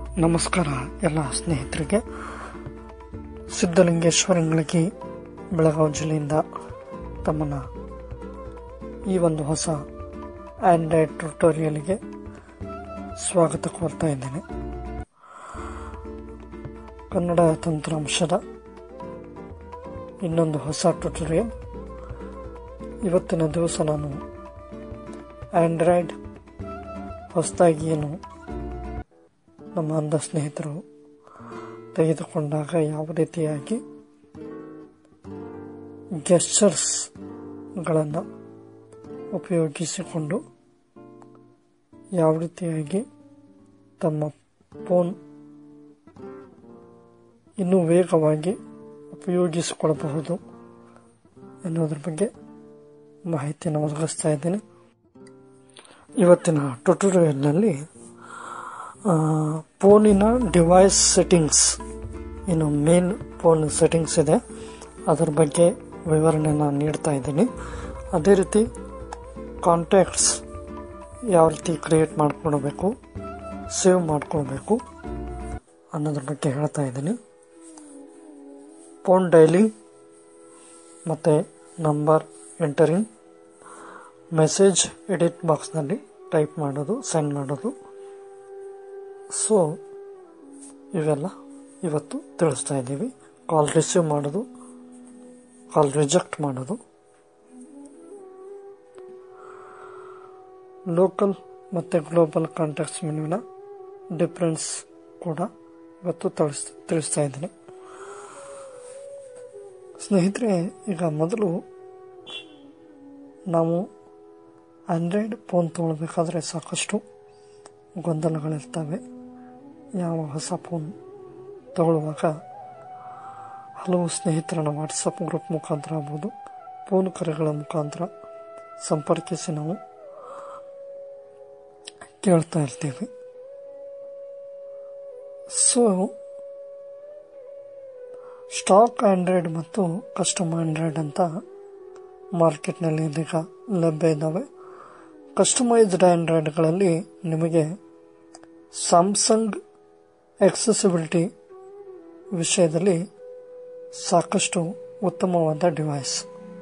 ನಮಸ್ಕಾರ ಎಲ್ಲ ಸ್ನೇಹಿತರಿಗೆ ಸಿದ್ಧಲಿಂಗೇಶ್ವರಂಗಳಿಗೆ ಬೆಳಗಾವಿ ಜಿಲ್ಲೆಯಿಂದ ತಮ್ಮನ್ನು ಈ ಒಂದು ಹೊಸ ಆಂಡ್ರಾಯ್ಡ್ ಟ್ಯುಟೋರಿಯಲ್ಗೆ ಸ್ವಾಗತ ಕೋರ್ತಾ ಇದ್ದೇನೆ ಕನ್ನಡ ತಂತ್ರಾಂಶದ ಇನ್ನೊಂದು ಹೊಸ ಟ್ಯುಟೋರಿಯಲ್ ಇವತ್ತಿನ ದಿವಸ ನಾನು ಆಂಡ್ರಾಯ್ಡ್ ಹೊಸದಾಗಿ ಏನು ನಮ್ಮ ಅಂಧ ಸ್ನೇಹಿತರು ತೆಗೆದುಕೊಂಡಾಗ ಯಾವ ರೀತಿಯಾಗಿ ಗೆಸ್ಚರ್ಸ್ಗಳನ್ನು ಉಪಯೋಗಿಸಿಕೊಂಡು ಯಾವ ರೀತಿಯಾಗಿ ತಮ್ಮ ಫೋನ್ ಇನ್ನೂ ವೇಗವಾಗಿ ಉಪಯೋಗಿಸಿಕೊಳ್ಳಬಹುದು ಎನ್ನುವುದರ ಬಗ್ಗೆ ಮಾಹಿತಿಯನ್ನು ಒದಗಿಸ್ತಾ ಇದ್ದೇನೆ ಇವತ್ತಿನ ಟ್ಯುಟೋರಿಯಲ್ನಲ್ಲಿ ಫೋನಿನ ಡಿವೈಸ್ ಸೆಟ್ಟಿಂಗ್ಸ್ ಏನು ಮೇನ್ ಫೋನ್ ಸೆಟ್ಟಿಂಗ್ಸ್ ಇದೆ ಅದರ ಬಗ್ಗೆ ವಿವರಣೆಯನ್ನು ನೀಡ್ತಾ ಇದ್ದೀನಿ ಅದೇ ರೀತಿ ಕಾಂಟ್ಯಾಕ್ಟ್ಸ್ ಯಾವ ರೀತಿ ಕ್ರಿಯೇಟ್ ಮಾಡ್ಕೊಳ್ಬೇಕು ಸೇವ್ ಮಾಡ್ಕೊಳ್ಬೇಕು ಅನ್ನೋದ್ರ ಬಗ್ಗೆ ಹೇಳ್ತಾ ಇದ್ದೀನಿ ಫೋನ್ ಡೈಲಿಂಗ್ ಮತ್ತು ನಂಬರ್ ಎಂಟರಿಂಗ್ ಮೆಸೇಜ್ ಎಡಿಟ್ ಬಾಕ್ಸ್ನಲ್ಲಿ ಟೈಪ್ ಮಾಡೋದು ಸೆಂಡ್ ಮಾಡೋದು ಸೊ ಇವೆಲ್ಲ ಇವತ್ತು ತಿಳಿಸ್ತಾ ಇದ್ದೀವಿ ಕಾಲ್ ರಿಸೀವ್ ಮಾಡೋದು ಕಾಲ್ ರಿಜೆಕ್ಟ್ ಮಾಡೋದು ಲೋಕಲ್ ಮತ್ತು ಗ್ಲೋಬಲ್ ಕಾಂಟ್ಯಾಕ್ಟ್ಸ್ ಮೆನುವಿನ ಡಿಫ್ರೆನ್ಸ್ ಕೂಡ ಇವತ್ತು ತಿಳಿಸ್ ತಿಳಿಸ್ತಾ ಇದ್ದೀನಿ ಸ್ನೇಹಿತರೆ ಈಗ ಮೊದಲು ನಾವು ಆಂಡ್ರಾಯ್ಡ್ ಫೋನ್ ತೊಗೊಳ್ಬೇಕಾದ್ರೆ ಸಾಕಷ್ಟು ಗೊಂದಲಗಳಿರ್ತವೆ ಯಾವ ಹೊಸ ಫೋನ್ ತಗೊಳ್ಳುವಾಗ ಹಲವು ಸ್ನೇಹಿತರನ್ನು ವಾಟ್ಸಪ್ ಗ್ರೂಪ್ ಮುಖಾಂತರ ಆಗ್ಬೋದು ಫೋನ್ ಕರೆಗಳ ಮುಖಾಂತರ ಸಂಪರ್ಕಿಸಿ ನಾವು ಕೇಳ್ತಾ ಇರ್ತೀವಿ ಸೊ ಸ್ಟಾಕ್ ಆಂಡ್ರಾಯ್ಡ್ ಮತ್ತು ಕಸ್ಟಮ್ ಆಂಡ್ರಾಯ್ಡ್ ಅಂತ ಮಾರ್ಕೆಟ್ನಲ್ಲಿ ಇದೀಗ ಲಭ್ಯ ಇದ್ದಾವೆ ಕಸ್ಟಮೈಸ್ಡ್ ಆಂಡ್ರಾಯ್ಡ್ಗಳಲ್ಲಿ ನಿಮಗೆ ಸ್ಯಾಮ್ಸಂಗ್ ಎಕ್ಸೆಸಿಬಿಲಿಟಿ ವಿಷಯದಲ್ಲಿ ಸಾಕಷ್ಟು ಉತ್ತಮವಾದ ಡಿವೈಸ್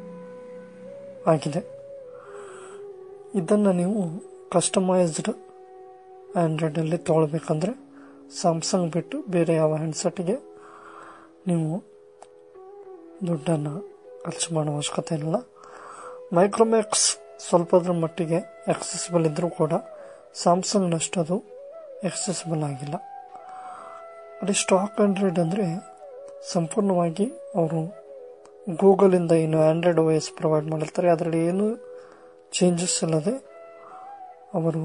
ಆಗಿದೆ ಇದನ್ನು ನೀವು ಕಸ್ಟಮೈಸ್ಡ್ ಆಂಡ್ರಾಯ್ಡಲ್ಲಿ ತೊಗೊಳ್ಬೇಕಂದ್ರೆ ಸ್ಯಾಮ್ಸಂಗ್ ಬಿಟ್ಟು ಬೇರೆ ಯಾವ ಹ್ಯಾಂಡ್ಸೆಟ್ಗೆ ನೀವು ದುಡ್ಡನ್ನು ಖರ್ಚು ಮಾಡೋ ಅವಶ್ಯಕತೆ ಇಲ್ಲ ಮೈಕ್ರೋಮ್ಯಾಕ್ಸ್ ಸ್ವಲ್ಪದ್ರ ಮಟ್ಟಿಗೆ ಎಕ್ಸೆಸಿಬಲ್ ಇದ್ದರೂ ಕೂಡ ಸ್ಯಾಮ್ಸಂಗ್ನಷ್ಟು ಅದು ಎಕ್ಸೆಸಿಬಲ್ ಆಗಿಲ್ಲ ಅದೇ ಸ್ಟಾಕ್ ಆಂಡ್ರಾಯ್ಡ್ ಅಂದರೆ ಸಂಪೂರ್ಣವಾಗಿ ಅವರು ಗೂಗಲಿಂದ ಏನು ಆಂಡ್ರಾಯ್ಡ್ ಓ ಎಸ್ ಪ್ರೊವೈಡ್ ಮಾಡಿರ್ತಾರೆ ಅದರಲ್ಲಿ ಏನು ಚೇಂಜಸ್ ಇಲ್ಲದೆ ಅವರು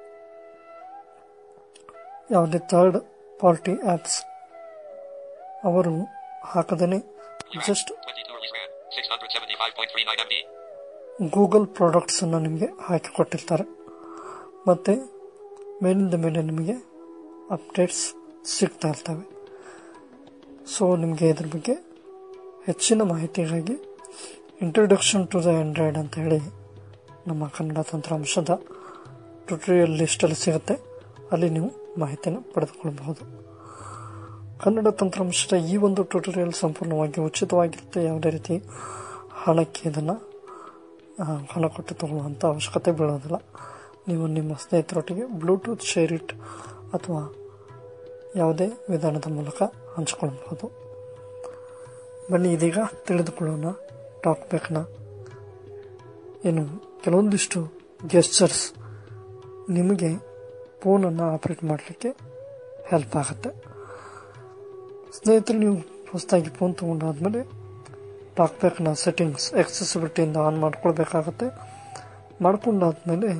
ಯಾವುದೇ ಥರ್ಡ್ ಪಾರ್ಟಿ ಆ್ಯಪ್ಸ್ ಅವರು ಹಾಕದೇ just 22 early scan. 675.39 MB. Google ಪ್ರಾಡಕ್ಟ್ಸನ್ನು ನಿಮಗೆ ಹಾಕಿಕೊಟ್ಟಿರ್ತಾರೆ ಮತ್ತು ಮೇಲಿಂದ ಮೇಲೆ ನಿಮಗೆ ಅಪ್ಡೇಟ್ಸ್ ಸಿಗ್ತಾ ಇರ್ತವೆ ಸೊ ನಿಮಗೆ ಇದ್ರ ಬಗ್ಗೆ ಹೆಚ್ಚಿನ ಮಾಹಿತಿಗಾಗಿ ಇಂಟ್ರೊಡಕ್ಷನ್ ಟು ದ ಆಂಡ್ರಾಯ್ಡ್ ಅಂತ ಹೇಳಿ ನಮ್ಮ ಕನ್ನಡ ತಂತ್ರಾಂಶದ ಟ್ಯುಟೋರಿಯಲ್ ಲಿಸ್ಟಲ್ಲಿ ಸಿಗುತ್ತೆ ಅಲ್ಲಿ ನೀವು ಮಾಹಿತಿನ ಪಡೆದುಕೊಳ್ಳಬಹುದು ಕನ್ನಡ ತಂತ್ರಾಂಶದ ಈ ಒಂದು ಟ್ಯುಟೋರಿಯಲ್ ಸಂಪೂರ್ಣವಾಗಿ ಉಚಿತವಾಗಿರುತ್ತೆ ಯಾವುದೇ ರೀತಿ ಹಣಕ್ಕೆ ಇದನ್ನು ಆ, ಹಣ ಕೊಟ್ಟು ತಗೊಳ್ಳುವಂಥ ಅವಶ್ಯಕತೆ ಬೀಳೋದಿಲ್ಲ ನೀವು ನಿಮ್ಮ ಸ್ನೇಹಿತರೊಟ್ಟಿಗೆ ಬ್ಲೂಟೂತ್ ಶೇರ್ ಇಟ್ ಅಥವಾ ಯಾವುದೇ ವಿಧಾನದ ಮೂಲಕ ಹಂಚಿಕೊಳ್ಬಹುದು ಬನ್ನಿ ಇದೀಗ ತಿಳಿದುಕೊಳ್ಳೋಣ ಟಾಕ್ ಬ್ಯಾಕ್ನ ಏನು ಕೆಲವೊಂದಿಷ್ಟು ಗೆಸ್ಚರ್ಸ್ ನಿಮಗೆ ಫೋನನ್ನು ಆಪರೇಟ್ ಮಾಡಲಿಕ್ಕೆ ಹೆಲ್ಪ್ ಆಗುತ್ತೆ ಸ್ನೇಹಿತರು ನೀವು ಹೊಸದಾಗಿ ಫೋನ್ ತೊಗೊಂಡಾದ್ಮೇಲೆ ಟಾಕ್ ಬ್ಯಾಕ್ನ ಸೆಟ್ಟಿಂಗ್ಸ್ ಎಕ್ಸೆಸಿಬಿಲಿಟಿಯಿಂದ ಆನ್ ಮಾಡ್ಕೊಳ್ಬೇಕಾಗತ್ತೆ ಮಾಡ್ಕೊಂಡಾದ್ಮೇಲೆ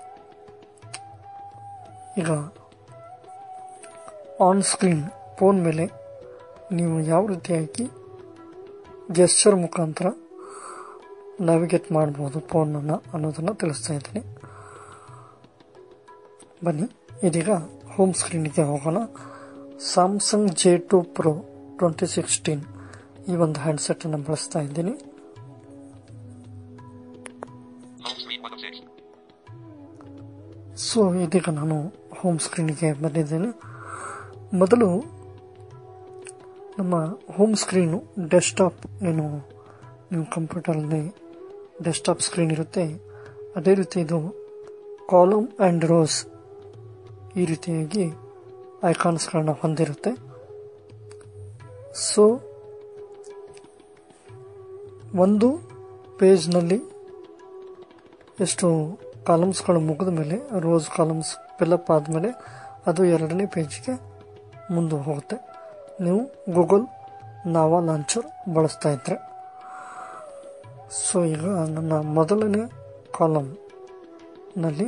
ಈಗ ಆನ್ ಸ್ಕ್ರೀನ್ ಫೋನ್ ಮೇಲೆ ನೀವು ಯಾವ ರೀತಿಯಾಗಿ ಗೆಸ್ಚರ್ ಮುಖಾಂತರ ನ್ಯಾವಿಗೇಟ್ ಮಾಡ್ಬೋದು ಫೋನನ್ನು ಅನ್ನೋದನ್ನು ತಿಳಿಸ್ತಾ ಇದ್ದೀನಿ ಬನ್ನಿ ಇದೀಗ ಹೋಮ್ ಸ್ಕ್ರೀನ್ಗೆ ಹೋಗೋಣ Samsung J two pro twenty sixteen ಈ ಒಂದು ಹ್ಯಾಂಡ್ಸೆಟನ್ನು ಬಳಸ್ತಾ ಇದ್ದೀನಿ Home screen 1 of 6. ಸೊ ಇದೀಗ ನಾನು ಹೋಮ್ ಸ್ಕ್ರೀನ್ಗೆ ಬಂದಿದ್ದೇನೆ ಮೊದಲು ನಮ್ಮ ಹೋಮ್ ಸ್ಕ್ರೀನು ಡೆಸ್ಕ್ಟಾಪ್ ಏನು ನೀವು ಕಂಪ್ಯೂಟರಲ್ಲಿ ಡೆಸ್ಕ್ಟಾಪ್ ಸ್ಕ್ರೀನ್ ಇರುತ್ತೆ ಅದೇ ರೀತಿ ಇದು ಕಾಲಮ್ ಆ್ಯಂಡ್ ರೋಸ್ ಈ ರೀತಿಯಾಗಿ ಐಕಾನ್ಸ್ಗಳನ್ನ ಹೊಂದಿರುತ್ತೆ ಸೊ ಒಂದು ಪೇಜ್ನಲ್ಲಿ ಎಷ್ಟು ಕಾಲಮ್ಸ್ಗಳು ಮುಗಿದ ಮೇಲೆ ರೋಸ್ ಕಾಲಮ್ಸ್ ಫಿಲಪ್ ಆದಮೇಲೆ ಅದು ಎರಡನೇ ಪೇಜ್ಗೆ ಮುಂದೆ ಹೋಗುತ್ತೆ ನೀವು ಗೂಗಲ್ ನಾವಾ ಲಾಂಚರ್ ಬಳಸ್ತಾ ಇದ್ರೆ ಸೊ ಈಗ ನನ್ನ ಮೊದಲನೇ ಕಾಲಮ್ನಲ್ಲಿ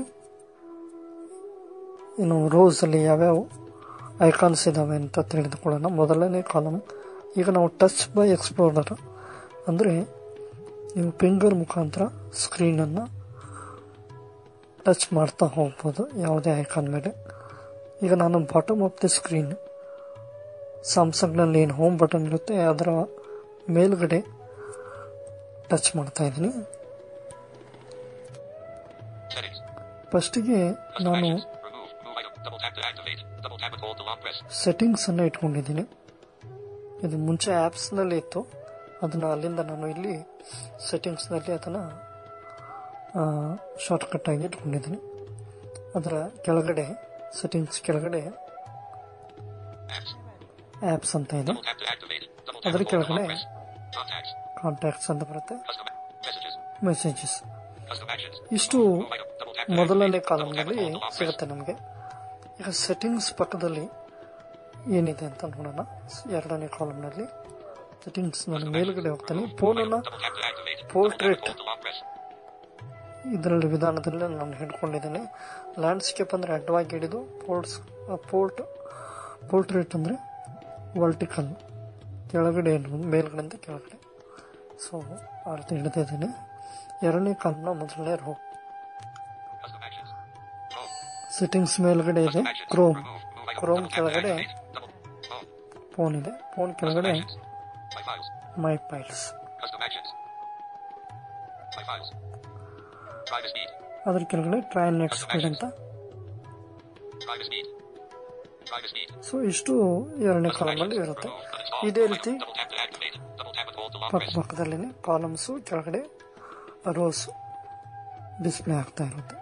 ಇನ್ನು ರೋಸಲ್ಲಿ ಯಾವ್ಯಾವ ಐಕಾನ್ಸ್ ಇದ್ದಾವೆ ಅಂತ ತಿಳಿದುಕೊಳ್ಳೋಣ ಮೊದಲನೇ ಕಾಲಮ್ ಈಗ ನಾವು ಟಚ್ ಬೈ ಎಕ್ಸ್ಪ್ಲೋರರ್ ಅಂದರೆ ನೀವು ಫಿಂಗರ್ ಮುಖಾಂತರ ಸ್ಕ್ರೀನನ್ನು ಟಚ್ ಮಾಡ್ತಾ ಹೋಗ್ಬೋದು ಯಾವುದೇ ಐಕಾನ್ ಮೇಲೆ ಈಗ ನಾನು ಬಾಟಮ್ ಆಫ್ ದಿ ಸ್ಕ್ರೀನ್ ಸ್ಯಾಮ್ಸಂಗ್ನಲ್ಲಿ ಏನು ಹೋಮ್ ಬಟನ್ ಇರುತ್ತೆ ಅದರ ಮೇಲ್ಗಡೆ ಟಚ್ ಮಾಡ್ತಾ ಇದ್ದೀನಿ Settings. ಫಸ್ಟಿಗೆ Custom ನಾನು actions. Remove. Move item. Double tap to activate. Double tap and hold to long press. Settings ಅನ್ನು ಇಟ್ಕೊಂಡಿದ್ದೀನಿ ಇದು ಮುಂಚೆ ಆ್ಯಪ್ಸ್ನಲ್ಲಿ ಇತ್ತು ಅದನ್ನು ಅಲ್ಲಿಂದ ನಾನು ಇಲ್ಲಿ ಸೆಟ್ಟಿಂಗ್ಸ್ನಲ್ಲಿ ಅದನ್ನು ಶಾರ್ಟ್ಕಟ್ ಆಗಿ ಇಟ್ಕೊಂಡಿದ್ದೀನಿ ಅದರ ಕೆಳಗಡೆ ಸೆಟ್ಟಿಂಗ್ಸ್ ಕೆಳಗಡೆ Apps. ಆ್ಯಪ್ಸ್ ಅಂತ ಇದೆ Double tap to activate. Double tap ಅದರ and hold to long ಕೆಳಗಡೆ press. Contacts. ಕಾಂಟ್ಯಾಕ್ಟ್ಸ್ ಅಂತ ಬರುತ್ತೆ Custom messages. ಮೆಸೇಜಸ್ Custom actions. ಇಷ್ಟು Move item. Double tap to ಮೊದಲನೇ activate. Double tap and ಕಾಲಮ್ನಲ್ಲಿ hold to long press. ಸಿಗುತ್ತೆ ನಮಗೆ ಈಗ ಸೆಟ್ಟಿಂಗ್ಸ್ ಪಕ್ಕದಲ್ಲಿ ಏನಿದೆ ಅಂತ ನೋಡೋಣ ಎರಡನೇ ಕಾಲಮ್ನಲ್ಲಿ ಸೆಟ್ಟಿಂಗ್ಸ್ ನಾನು ಮೇಲ್ಗಡೆ ಹೋಗ್ತಾನೆ ಫೋನನ್ನು Double tap to activate. Double tap and portrait hold to long press. ಇದರಲ್ಲಿ ವಿಧಾನದಲ್ಲಿ ನಾನು ಹಿಡ್ಕೊಂಡಿದ್ದೇನೆ ಲ್ಯಾಂಡ್ಸ್ಕೇಪ್ ಅಂದರೆ ಅಡ್ಡವಾಗಿ ಹಿಡಿದು ಪೋರ್ಟ್ಸ್ ಪೋರ್ಟ್ ಪೋರ್ಟ್ರೇಟ್ ಅಂದರೆ ವರ್ಟಿಕಲ್ ಕೆಳಗಡೆ ಅನ್ನೋದು ಮೇಲ್ಗಡೆಯಿಂದ ಕೆಳಗಡೆ ಸೊ ಆ ರೀತಿ ಹಿಡಿದಿದ್ದೇನೆ ಎರಡನೇ ಕಾಲಮ್ನ ಮೊದಲನೇ row Custom actions. Home. Settings ಮೇಲ್ಗಡೆ ಇದೆ Custom actions. Chrome Remove. Move item. Chrome Double tap to ಕೆಳಗಡೆ activate. Double. Home. ಫೋನ್ ಇದೆ ಫೋನ್ Custom ಕೆಳಗಡೆ actions. My files. My files Custom actions. My files. Drive speed. ಅದ್ರ ಕೆಳಗಡೆ try net speed ಅಂತ Drive speed. Drive speed. So ಇಷ್ಟು ಎರಡನೇ Custom ಕಾಲಮಲ್ಲಿ actions. ಇರುತ್ತೆ Remove. Uninstall. ಇದೇ Move ರೀತಿ item. Double tap to activate. Double tap and hold to long ಪಕ್ಕ press. ಪಕ್ಕದಲ್ಲಿನೇ ಕಾಲಮ್ಸು ಕೆಳಗಡೆ ರೋಸ್ ಡಿಸ್ಪ್ಲೇ ಆಗ್ತಾ ಇರುತ್ತೆ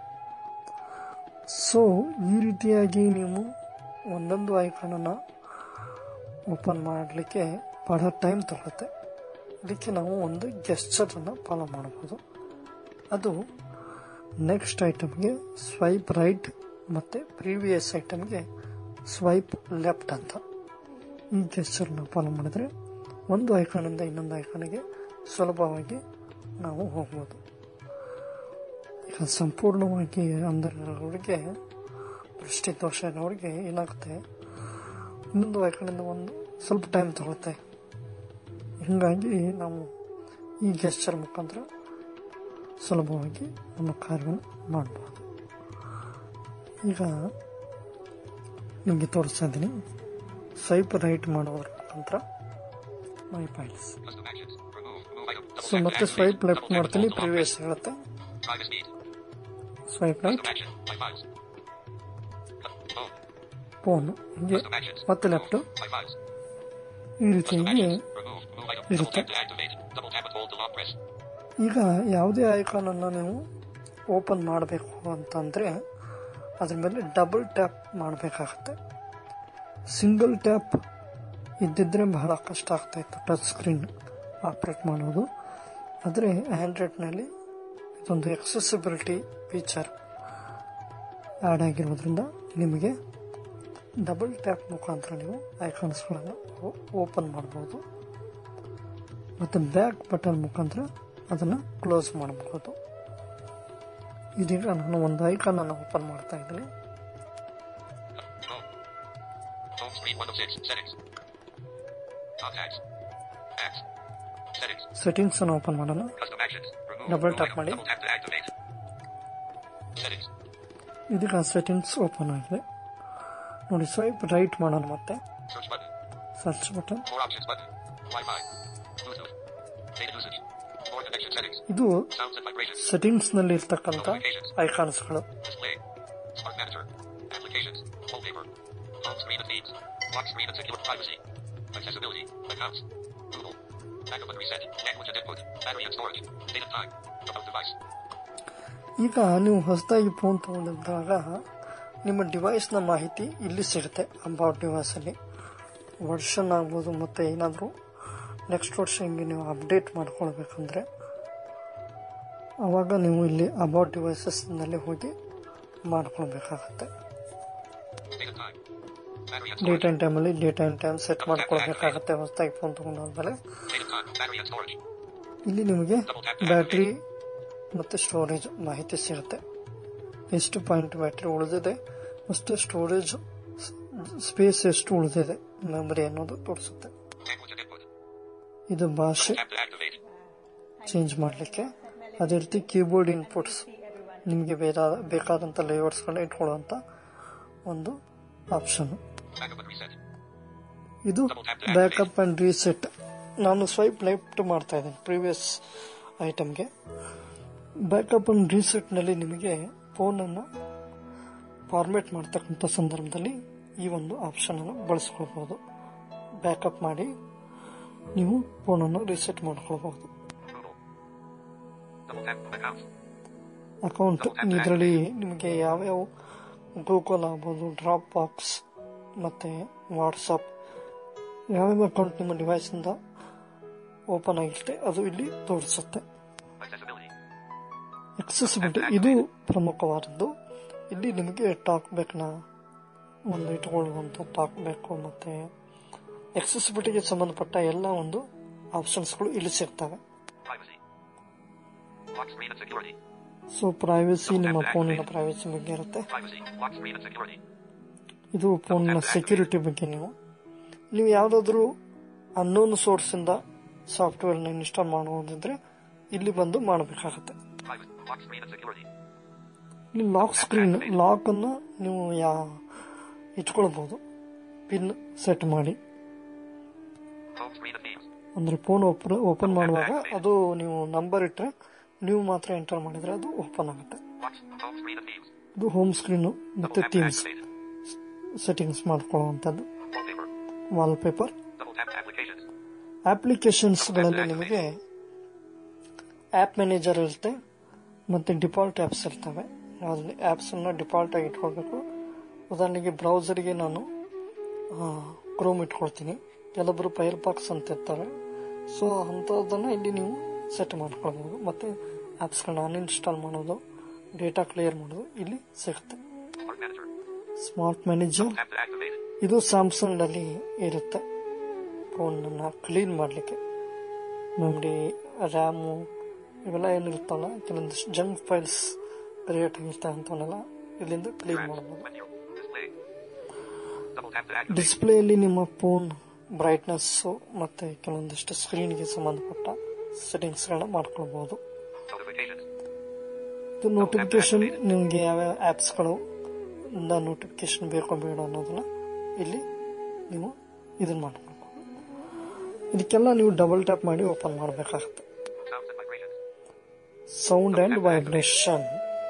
ಸೊ ಈ ರೀತಿಯಾಗಿ ನೀವು ಒಂದೊಂದು ಐಕಾನನ್ನು ಓಪನ್ ಮಾಡಲಿಕ್ಕೆ ಬಹಳ ಟೈಮ್ ತಗೊಳುತ್ತೆ ಇದಕ್ಕೆ ನಾವು ಒಂದು ಗೆಸ್ಚರನ್ನು ಫಾಲೋ ಮಾಡಬಹುದು ಅದು ನೆಕ್ಸ್ಟ್ ಐಟಮ್ಗೆ ಸ್ವೈಪ್ ರೈಟ್ ಮತ್ತು ಪ್ರೀವಿಯಸ್ ಐಟಮ್ಗೆ ಸ್ವೈಪ್ ಲೆಫ್ಟ್ ಅಂತ ಈ ಗೆಸ್ಚರ್ನ ಫಾಲೋ ಮಾಡಿದ್ರೆ ಒಂದು ಐಕಾನಿಂದ ಇನ್ನೊಂದು ಐಕಾನಿಗೆ ಸುಲಭವಾಗಿ ನಾವು ಹೋಗ್ಬೋದು ಈಗ ಸಂಪೂರ್ಣವಾಗಿ ಅಂದವರಿಗೆ ದೃಷ್ಟಿ ದೋಷ ಇರೋರಿಗೆ ಏನಾಗುತ್ತೆ ಇನ್ನೊಂದು ಐಕಾನಿಂದ ಒಂದು ಸ್ವಲ್ಪ ಟೈಮ್ ತಗೊಳುತ್ತೆ ಹೀಗಾಗಿ ನಾವು ಈ ಗೆಸ್ಚರ್ ಮುಖಾಂತರ ಸುಲಭವಾಗಿ ನಮ್ಮ ಕಾರ್ಯವನ್ನು ಮಾಡಬಹುದು ಈಗ ನಿಮಗೆ ತೋರಿಸ್ತಾ ಇದ್ದೀನಿ ಸ್ವೈಪ್ ರೈಟ್ ಮಾಡೋದ್ರ ಮುಖಾಂತರ my files Custom actions. Remove. Move item. Double so tap to ಮತ್ತೆ activate. Swipe left Double tap and ಮಾಡ್ತೀನಿ hold to long previous press. ಹೇಳುತ್ತೆ Drive speed. Swipe right Custom action. My files. Home. Phone ಹೀಗೆ Custom actions. ಮತ್ತೆ left My files. ಈ Custom ರೀತಿಯಾಗಿ actions. Remove. Move item. Double ಇರುತ್ತೆ. tap to activate. Double tap and hold to long press. ಈಗ ಯಾವುದೇ ಐಕಾನನ್ನು ನೀವು open ಮಾಡಬೇಕು ಅಂತಂದರೆ ಅದ್ರ ಮೇಲೆ ಡಬಲ್ ಟ್ಯಾಪ್ ಮಾಡಬೇಕಾಗತ್ತೆ ಸಿಂಗಲ್ ಟ್ಯಾಪ್ ಇದ್ದಿದ್ರೆ ಬಹಳ ಕಷ್ಟ ಆಗ್ತಾ ಇತ್ತು ಟಚ್ ಸ್ಕ್ರೀನ್ ಆಪ್ರೇಟ್ ಮಾಡೋದು ಆದರೆ ಆ್ಯಂಡ್ರಾಯ್ಡ್ನಲ್ಲಿ ಇದೊಂದು ಎಕ್ಸೆಸಿಬಿಲಿಟಿ ಫೀಚರ್ ಆ್ಯಡ್ ಆಗಿರೋದ್ರಿಂದ ನಿಮಗೆ ಡಬಲ್ ಟ್ಯಾಪ್ ಮುಖಾಂತರ ನೀವು ಐಕಾನ್ಸ್ಗಳನ್ನು ಓಪನ್ ಮಾಡ್ಬೋದು ಮತ್ತು ಬ್ಯಾಕ್ ಬಟನ್ ಮುಖಾಂತರ ಅದನ್ನು ಕ್ಲೋಸ್ ಮಾಡಬಹುದು ಇದೀಗ ನಾನು ಒಂದು ಐಕಾನನ್ನು ಓಪನ್ ಮಾಡ್ತಾ ಇದ್ದೀನಿ Home. Home screen 1 of 6. Settings. Contacts. Apps. Settings. Settings ಅನ್ನು ಓಪನ್ ಮಾಡೋಣ Custom actions. Remove. Double Move tap item. ಮಾಡಿ. Double tap to activate. Settings. ಇದೀಗ ಸೆಟ್ಟಿಂಗ್ಸ್ ಓಪನ್ ಆಗಿದೆ ನೋಡಿ ಸ್ವೈಪ್ ರೈಟ್ ಮಾಡೋಣ ಮತ್ತೆ Search button. Search button More options button. Wi-Fi. Bluetooth. Data usage. More connection settings. ಇದು Sounds and vibrations. ಸೆಟ್ಟಿಂಗ್ಸ್ನಲ್ಲಿ ಇರ್ತಕ್ಕಂಥ ಐಕಾನ್ಸ್ಗಳು Display. Smart manager. Applications. Wallpaper. Home screen of themes. Lock screen of secure privacy. Accessibility. Accounts. Google. Backup and reset. Language and input. Battery and storage. Date and time. About device. ಈಗ ನೀವು ಹೊಸದಾಗಿ phone ತೊಗೊಂಡಿದ್ದಾಗ ನಿಮ್ಮ ಡಿವೈಸ್ನ ಮಾಹಿತಿ ಇಲ್ಲಿ ಸಿಗುತ್ತೆ about ಡಿವೈಸಲ್ಲಿ version ಆಗ್ಬೋದು ಮತ್ತು ಏನಾದರೂ ನೆಕ್ಸ್ಟ್ ವರ್ಷ ಹಿಂಗೆ ನೀವು ಅಪ್ಡೇಟ್ ಮಾಡ್ಕೊಳ್ಬೇಕಂದ್ರೆ ಆವಾಗ ನೀವು ಇಲ್ಲಿ ಅಬೌಟ್ ಡಿವೈಸಸ್ನಲ್ಲಿ ಹೋಗಿ ಮಾಡ್ಕೊಳ್ಬೇಕಾಗತ್ತೆ Date and time. Battery and date storage. And ಟೈಮಲ್ಲಿ ಡೇಟ್ ಆ್ಯಂಡ್ ಟೈಮ್ ಸೆಟ್ ಮಾಡ್ಕೊಳ್ಬೇಕಾಗತ್ತೆ ಹೊಸದಾಗಿ ಫೋನ್ ತೊಗೊಂಡಾದ್ಮೇಲೆ Date and time. Battery and storage. ಇಲ್ಲಿ ನಿಮಗೆ ಬ್ಯಾಟ್ರಿ ಮತ್ತು ಸ್ಟೋರೇಜ್ ಮಾಹಿತಿ ಸಿಗುತ್ತೆ ಎಷ್ಟು ಪಾಯಿಂಟ್ ಬ್ಯಾಟ್ರಿ ಉಳಿದಿದೆ ಮತ್ತು ಸ್ಟೋರೇಜ್ ಸ್ಪೇಸ್ ಎಷ್ಟು ಉಳಿದಿದೆ ಮೆಮರಿ ಅನ್ನೋದು ತೋರಿಸುತ್ತೆ Language and input. ಇದು ಭಾಷೆ Tap to activate. ಚೇಂಜ್ ಮಾಡಲಿಕ್ಕೆ ಅದೇ ರೀತಿ ಕೀಬೋರ್ಡ್ ಇನ್ಪುಟ್ಸ್ ನಿಮಗೆ ಬೇಕಾದ ಬೇಕಾದಂಥ ಲೇಔಟ್ಸ್ಗಳನ್ನ ಇಟ್ಕೊಳ್ಳುವಂಥ ಒಂದು ಆಪ್ಷನ್ Backup and reset. ಇದು ಬ್ಯಾಕಪ್ ಆ್ಯಂಡ್ ರೀಸೆಟ್ ನಾನು ಸ್ವೈಪ್ ಲೆಫ್ಟ್ ಮಾಡ್ತಾ ಇದ್ದೀನಿ ಪ್ರೀವಿಯಸ್ ಐಟಮ್ಗೆ ಬ್ಯಾಕಪ್ ಆ್ಯಂಡ್ ರೀಸೆಟ್ನಲ್ಲಿ ನಿಮಗೆ ಫೋನನ್ನು ಫಾರ್ಮೇಟ್ ಮಾಡ್ತಕ್ಕಂಥ ಸಂದರ್ಭದಲ್ಲಿ ಈ ಒಂದು ಆಪ್ಷನನ್ನು ಬಳಸ್ಕೊಳ್ಬೋದು ಬ್ಯಾಕಪ್ ಮಾಡಿ ನೀವು ಫೋನನ್ನು ರೀಸೆಟ್ ಮಾಡ್ಕೊಳ್ಬೋದು Google. Double tap. Accounts. Account ಇದರಲ್ಲಿ ನಿಮಗೆ ಯಾವ್ಯಾವ ಗೂಗಲ್ ಆಗ್ಬೋದು ಡ್ರಾಪ್ ಬಾಕ್ಸ್ ಮತ್ತು ವಾಟ್ಸಪ್ ಯಾವ್ಯಾವ ಅಕೌಂಟ್ ನಿಮ್ಮ ಡಿವೈಸಿಂದ ಓಪನ್ ಆಗಿರುತ್ತೆ ಅದು ಇಲ್ಲಿ ತೋರಿಸುತ್ತೆ Accessibility. ಎಕ್ಸೆಸಿಬಿಲಿಟಿ ಇದು ಪ್ರಮುಖವಾದದ್ದು ಇಲ್ಲಿ ನಿಮಗೆ ಟಾಕ್ ಬೇಕನ ಒಂದು ಇಟ್ಕೊಳ್ಳುವಂಥ ಟಾಕ್ ಬೇಕು ಮತ್ತು ಎಕ್ಸೆಸಿಬಿಲಿಟಿಗೆ ಸಂಬಂಧಪಟ್ಟ ಎಲ್ಲ ಒಂದು ಆಪ್ಷನ್ಸ್ಗಳು ಇಲ್ಲಿ ಸಿಗ್ತವೆ Privacy. Lock screen and security. So privacy ನಿಮ್ಮ ಫೋನಿನ ಪ್ರೈವಸಿ ಬಗ್ಗೆ ಇರುತ್ತೆ Privacy. Lock screen and security. ಇದು ಫೋನ್ನ ಸೆಕ್ಯೂರಿಟಿ ಬಗ್ಗೆ ನೀವು ನೀವು ಯಾವುದಾದ್ರೂ ಅನ್ನೋನ್ ಸೋರ್ಸಿಂದ ಸಾಫ್ಟ್ವೇರ್ನ ಇನ್ಸ್ಟಾಲ್ ಮಾಡೋದಿದ್ರೆ ಇಲ್ಲಿ ಬಂದು ಮಾಡಬೇಕಾಗತ್ತೆ Private. Lock screen and security. ಇಲ್ಲಿ ಲಾಕ್ ಸ್ಕ್ರೀನ್ ಲಾಕ್ ಅನ್ನು ನೀವು ಯಾ ಇಟ್ಕೊಳ್ಬಹುದು ಪಿನ್ ಸೆಟ್ ಮಾಡಿ Home screen of themes. ಅಂದ್ರೆ ಫೋನ್ ಓಪನ್ ಮಾಡುವಾಗ ಅದು ನೀವು ನಂಬರ್ ಇಟ್ಟರೆ ನೀವು ಮಾತ್ರ ಎಂಟರ್ ಮಾಡಿದ್ರೆ ಅದು ಓಪನ್ ಆಗುತ್ತೆ Watch. Home screen of themes. ಇದು ಹೋಮ್ ಸ್ಕ್ರೀನು ಮತ್ತೆ Double tap to themes activate. Settings ಮಾಡ್ಕೊಳ್ಳುವಂಥದ್ದು Wallpaper. Wallpaper Double tap applications. ಅಪ್ಲಿಕೇಶನ್ಸ್ಗಳಲ್ಲಿ ನಿಮಗೆ ಆ್ಯಪ್ ಮ್ಯಾನೇಜರ್ ಇರುತ್ತೆ ಮತ್ತು ಡಿಫಾಲ್ಟ್ ಆ್ಯಪ್ಸ್ ಇರ್ತವೆ ಅದರಲ್ಲಿ ಆ್ಯಪ್ಸನ್ನು ಡಿಫಾಲ್ಟ್ ಆಗಿ ಇಟ್ಕೊಳ್ಬೇಕು ಉದಾಹರಣೆಗೆ ಬ್ರೌಸರ್ಗೆ ನಾನು ಕ್ರೋಮ್ ಇಟ್ಕೊಳ್ತೀನಿ ಕೆಲವೊಬ್ಬರು ಫೈರ್ ಬಾಕ್ಸ್ ಅಂತ ಇರ್ತಾರೆ ಸೊ ಅಂಥದ್ದನ್ನು ಇಲ್ಲಿ ನೀವು ಸೆಟ್ ಮಾಡ್ಕೊಳ್ಬೋದು ಮತ್ತು ಆ್ಯಪ್ಸ್ಗಳನ್ನ ಅನ್ಇನ್ಸ್ಟಾಲ್ ಮಾಡೋದು ಡೇಟಾ ಕ್ಲಿಯರ್ ಮಾಡೋದು ಇಲ್ಲಿ ಸಿಗುತ್ತೆ Smart manager. Smart manager Tap to activate. ಇದು ಸ್ಯಾಮ್ಸಂಗ್ನಲ್ಲಿ ಇರುತ್ತೆ ಫೋನನ್ನು ಕ್ಲೀನ್ ಮಾಡಲಿಕ್ಕೆ ಮೆಮ್ರಿ ರ್ಯಾಮು ಇವೆಲ್ಲ ಏನಿರುತ್ತಲ್ಲ ಕೆಲವೊಂದಿಷ್ಟು ಜಂಕ್ ಫೈಲ್ಸ್ ಕ್ರಿಯೇಟ್ ಆಗಿರ್ತವೆ ಅಂಥವನ್ನೆಲ್ಲ ಇಲ್ಲಿಂದ ಕ್ಲೀನ್ ಮಾಡ್ಬೋದು Menu. Display. Double tap to activate. ಡಿಸ್ಪ್ಲೇಯಲ್ಲಿ ನಿಮ್ಮ ಫೋನ್ ಬ್ರೈಟ್ನೆಸ್ಸು ಮತ್ತು ಕೆಲವೊಂದಿಷ್ಟು ಸ್ಕ್ರೀನ್ಗೆ ಸಂಬಂಧಪಟ್ಟ ಸೆಟ್ಟಿಂಗ್ಸ್ಗಳನ್ನ ಮಾಡ್ಕೊಳ್ಬೋದು Notifications. ಇದು ನೋಟಿಫಿಕೇಶನ್ ನಿಮಗೆ ಯಾವ್ಯಾವ ಆ್ಯಪ್ಸ್ಗಳು ಇಂದ ನೋಟಿಫಿಕೇಶನ್ ಬೇಕೋ ಬೇಡ ಅನ್ನೋದನ್ನ ಇಲ್ಲಿ ನೀವು ಇದನ್ನ ಮಾಡ್ಕೊಳ್ಬೋದು ಇದಕ್ಕೆಲ್ಲ ನೀವು ಡಬಲ್ ಟ್ಯಾಪ್ ಮಾಡಿ ಓಪನ್ ಮಾಡಬೇಕಾಗುತ್ತೆ Sounds and vibrations. Sound and vibration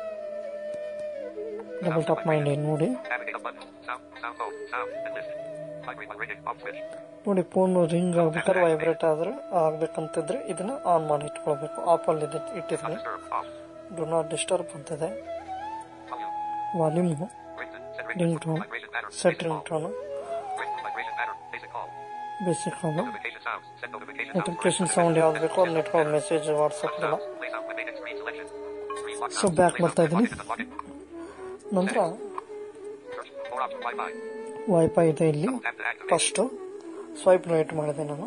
double tap ಮಾಡಿ ನೋಡಿ Navigate up button. Sound. Sound mode. Sound. And list. Vibrate vibrating. Off switch. ನೋಡಿ ಫೋನ್ ರಿಂಗ್ ಆಗ್ಬೇಕಾದ್ರೆ ವೈಬ್ರೇಟ್ ಆದ್ರೆ ಆಗ್ಬೇಕಂತಿದ್ರೆ ಇದನ್ನ ಆನ್ ಮಾಡಿ ಇಟ್ಕೊಳ್ಬೇಕು ಆಫಲ್ಲಿ Not ಇಟ್ಟಿದ್ದೀನಿ disturb. Off. Do not disturb ಅಂತಿದೆ Volume. Volume Ringtone. Set ringtone. Ring Vibration pattern. Set Basic ring call. Tone Ring. Vibration pattern. Basic call. Basic call Notification sounds. Set notification sounds. Notification sound ಯಾವ್ದು ಬೇಕೋ ಅದನ್ನ ಇಟ್ಕೊಂಡು message WhatsApp ಎಲ್ಲ Sounds. Play sound when making screen selection. Screen lock so sound. Back Play ಬರ್ತಾ sound. ಇದ್ದೀನಿ Lock it and lock it. ನಂತರ Search. More options. Wi-Fi. Wifi ಇದೆ ಇಲ್ಲಿ Double tap to activate. First swipe right ಮಾಡಿದೆ ನಾನು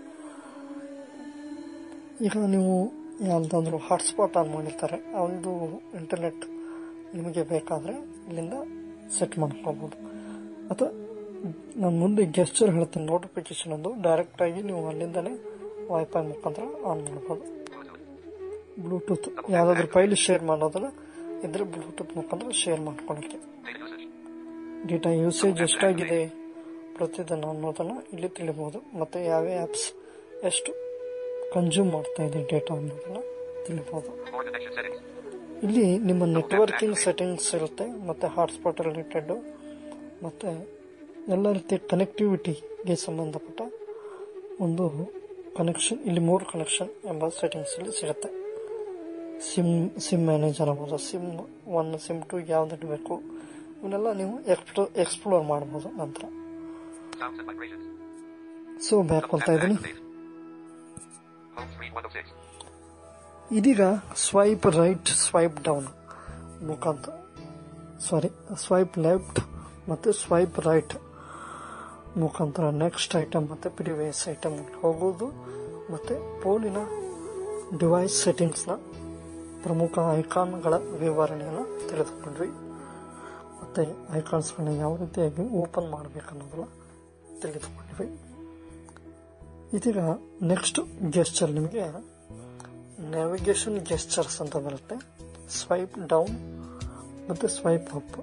ಈಗ ನೀವು ಯಾವುದಾದ್ರೂ ಹಾಟ್ಸ್ಪಾಟ್ ಆನ್ ಮಾಡಿರ್ತಾರೆ ಒಂದು ಇಂಟರ್ನೆಟ್ ನಿಮಗೆ ಬೇಕಾದರೆ ಇಲ್ಲಿಂದ ಸೆಟ್ ಮಾಡ್ಕೊಳ್ಬೋದು ಅಥವಾ ನಾನು ಮುಂದೆ ಗೆಸ್ಚರ್ ಹೇಳ್ತೀನಿ ನೋಟಿಫಿಕೇಶನ್ ಒಂದು ಡೈರೆಕ್ಟಾಗಿ ನೀವು ಅಲ್ಲಿಂದನೇ ವೈಫೈ ಮುಖಾಂತರ ಆನ್ ಮಾಡ್ಬೋದು Bluetooth. ಬ್ಲೂಟೂತ್ ಯಾವುದಾದ್ರೂ ಫೈಲ್ ಶೇರ್ ಮಾಡೋದನ್ನ ಇದ್ರೆ ಬ್ಲೂಟೂತ್ ಮುಖಾಂತರ ಶೇರ್ ಮಾಡ್ಕೊಳ್ಳೋಕ್ಕೆ Data usage. ಡೇಟಾ ಯೂಸೇಜ್ ಎಷ್ಟಾಗಿದೆ ಪ್ರತಿದಿನ ಅನ್ನೋದನ್ನ ಇಲ್ಲಿ ತಿಳಿಬಹುದು ಮತ್ತೆ ಯಾವ ಆ್ಯಪ್ಸ್ ಎಷ್ಟು ಕನ್ಸ್ಯೂಮ್ ಮಾಡ್ತಾ ಇದೆ ಡೇಟಾ ಅನ್ನೋದನ್ನ ತಿಳಿಬಹುದು More connection settings. ಇಲ್ಲಿ ನಿಮ್ಮ ನೆಟ್ವರ್ಕಿಂಗ್ ಸೆಟ್ಟಿಂಗ್ಸ್ ಇರುತ್ತೆ ಮತ್ತೆ ಹಾಟ್ಸ್ಪಾಟ್ ರಿಲೇಟೆಡ್ ಮತ್ತೆ ಎಲ್ಲ ರೀತಿಯ ಕನೆಕ್ಟಿವಿಟಿಗೆ ಸಂಬಂಧಪಟ್ಟ ಒಂದು ಕನೆಕ್ಷನ್ ಇಲ್ಲಿ ಮೂರು ಕನೆಕ್ಷನ್ ಎಂಬ ಸೆಟ್ಟಿಂಗ್ಸ್ ಇಲ್ಲಿ ಸಿಗುತ್ತೆ ಸಿಮ್ ಸಿಮ್ ಮ್ಯಾನೇಜರ್ ಆಗ್ಬೋದು ಸಿಮ್ ಒನ್ ಸಿಮ್ ಟು ಯಾವ್ದು ಇಡಬೇಕು ಇವನ್ನೆಲ್ಲ ನೀವು ಎಕ್ಸ್ಪ್ಲೋ ಎಕ್ಸ್ಪ್ಲೋರ್ ಮಾಡ್ಬೋದು ನಂತರ Sounds and vibrations. So back Double ಕೊಡ್ತಾ tap to ಇದ್ದೀನಿ activate. Home screen 106. ಇದೀಗ ಸ್ವೈಪ್ ರೈಟ್ ಸ್ವೈಪ್ ಡೌನ್ ಮುಖಾಂತರ ಸಾರಿ ಸ್ವೈಪ್ ಲೆಫ್ಟ್ ಮತ್ತು ಸ್ವೈಪ್ ರೈಟ್ ಮುಖಾಂತರ ನೆಕ್ಸ್ಟ್ ಐಟಮ್ ಮತ್ತು ಪ್ರಿವಿಯಸ್ ಐಟಮ್ ಹೋಗೋದು ಮತ್ತು ಫೋನಿನ ಡಿವೈಸ್ ಸೆಟ್ಟಿಂಗ್ಸ್ನ ಪ್ರಮುಖ ಐಕಾನ್ಗಳ ವಿವರಣೆಯನ್ನು ತಿಳಿದುಕೊಂಡ್ವಿ ಮತ್ತು ಐಕಾನ್ಸ್ಗಳನ್ನ ಯಾವ ರೀತಿಯಾಗಿ ಓಪನ್ ಮಾಡಬೇಕನ್ನೋದನ್ನ ತಿಳಿದುಕೊಂಡ್ವಿ ಇದೀಗ ನೆಕ್ಸ್ಟ್ ಗೆಸ್ಚರ್ ನಿಮಗೆ ನ್ಯಾವಿಗೇಷನ್ ಗೆಸ್ಚರ್ಸ್ ಅಂತ ಬರುತ್ತೆ ಸ್ವೈಪ್ ಡೌನ್ ಮತ್ತು ಸ್ವೈಪ್ ಅಪ್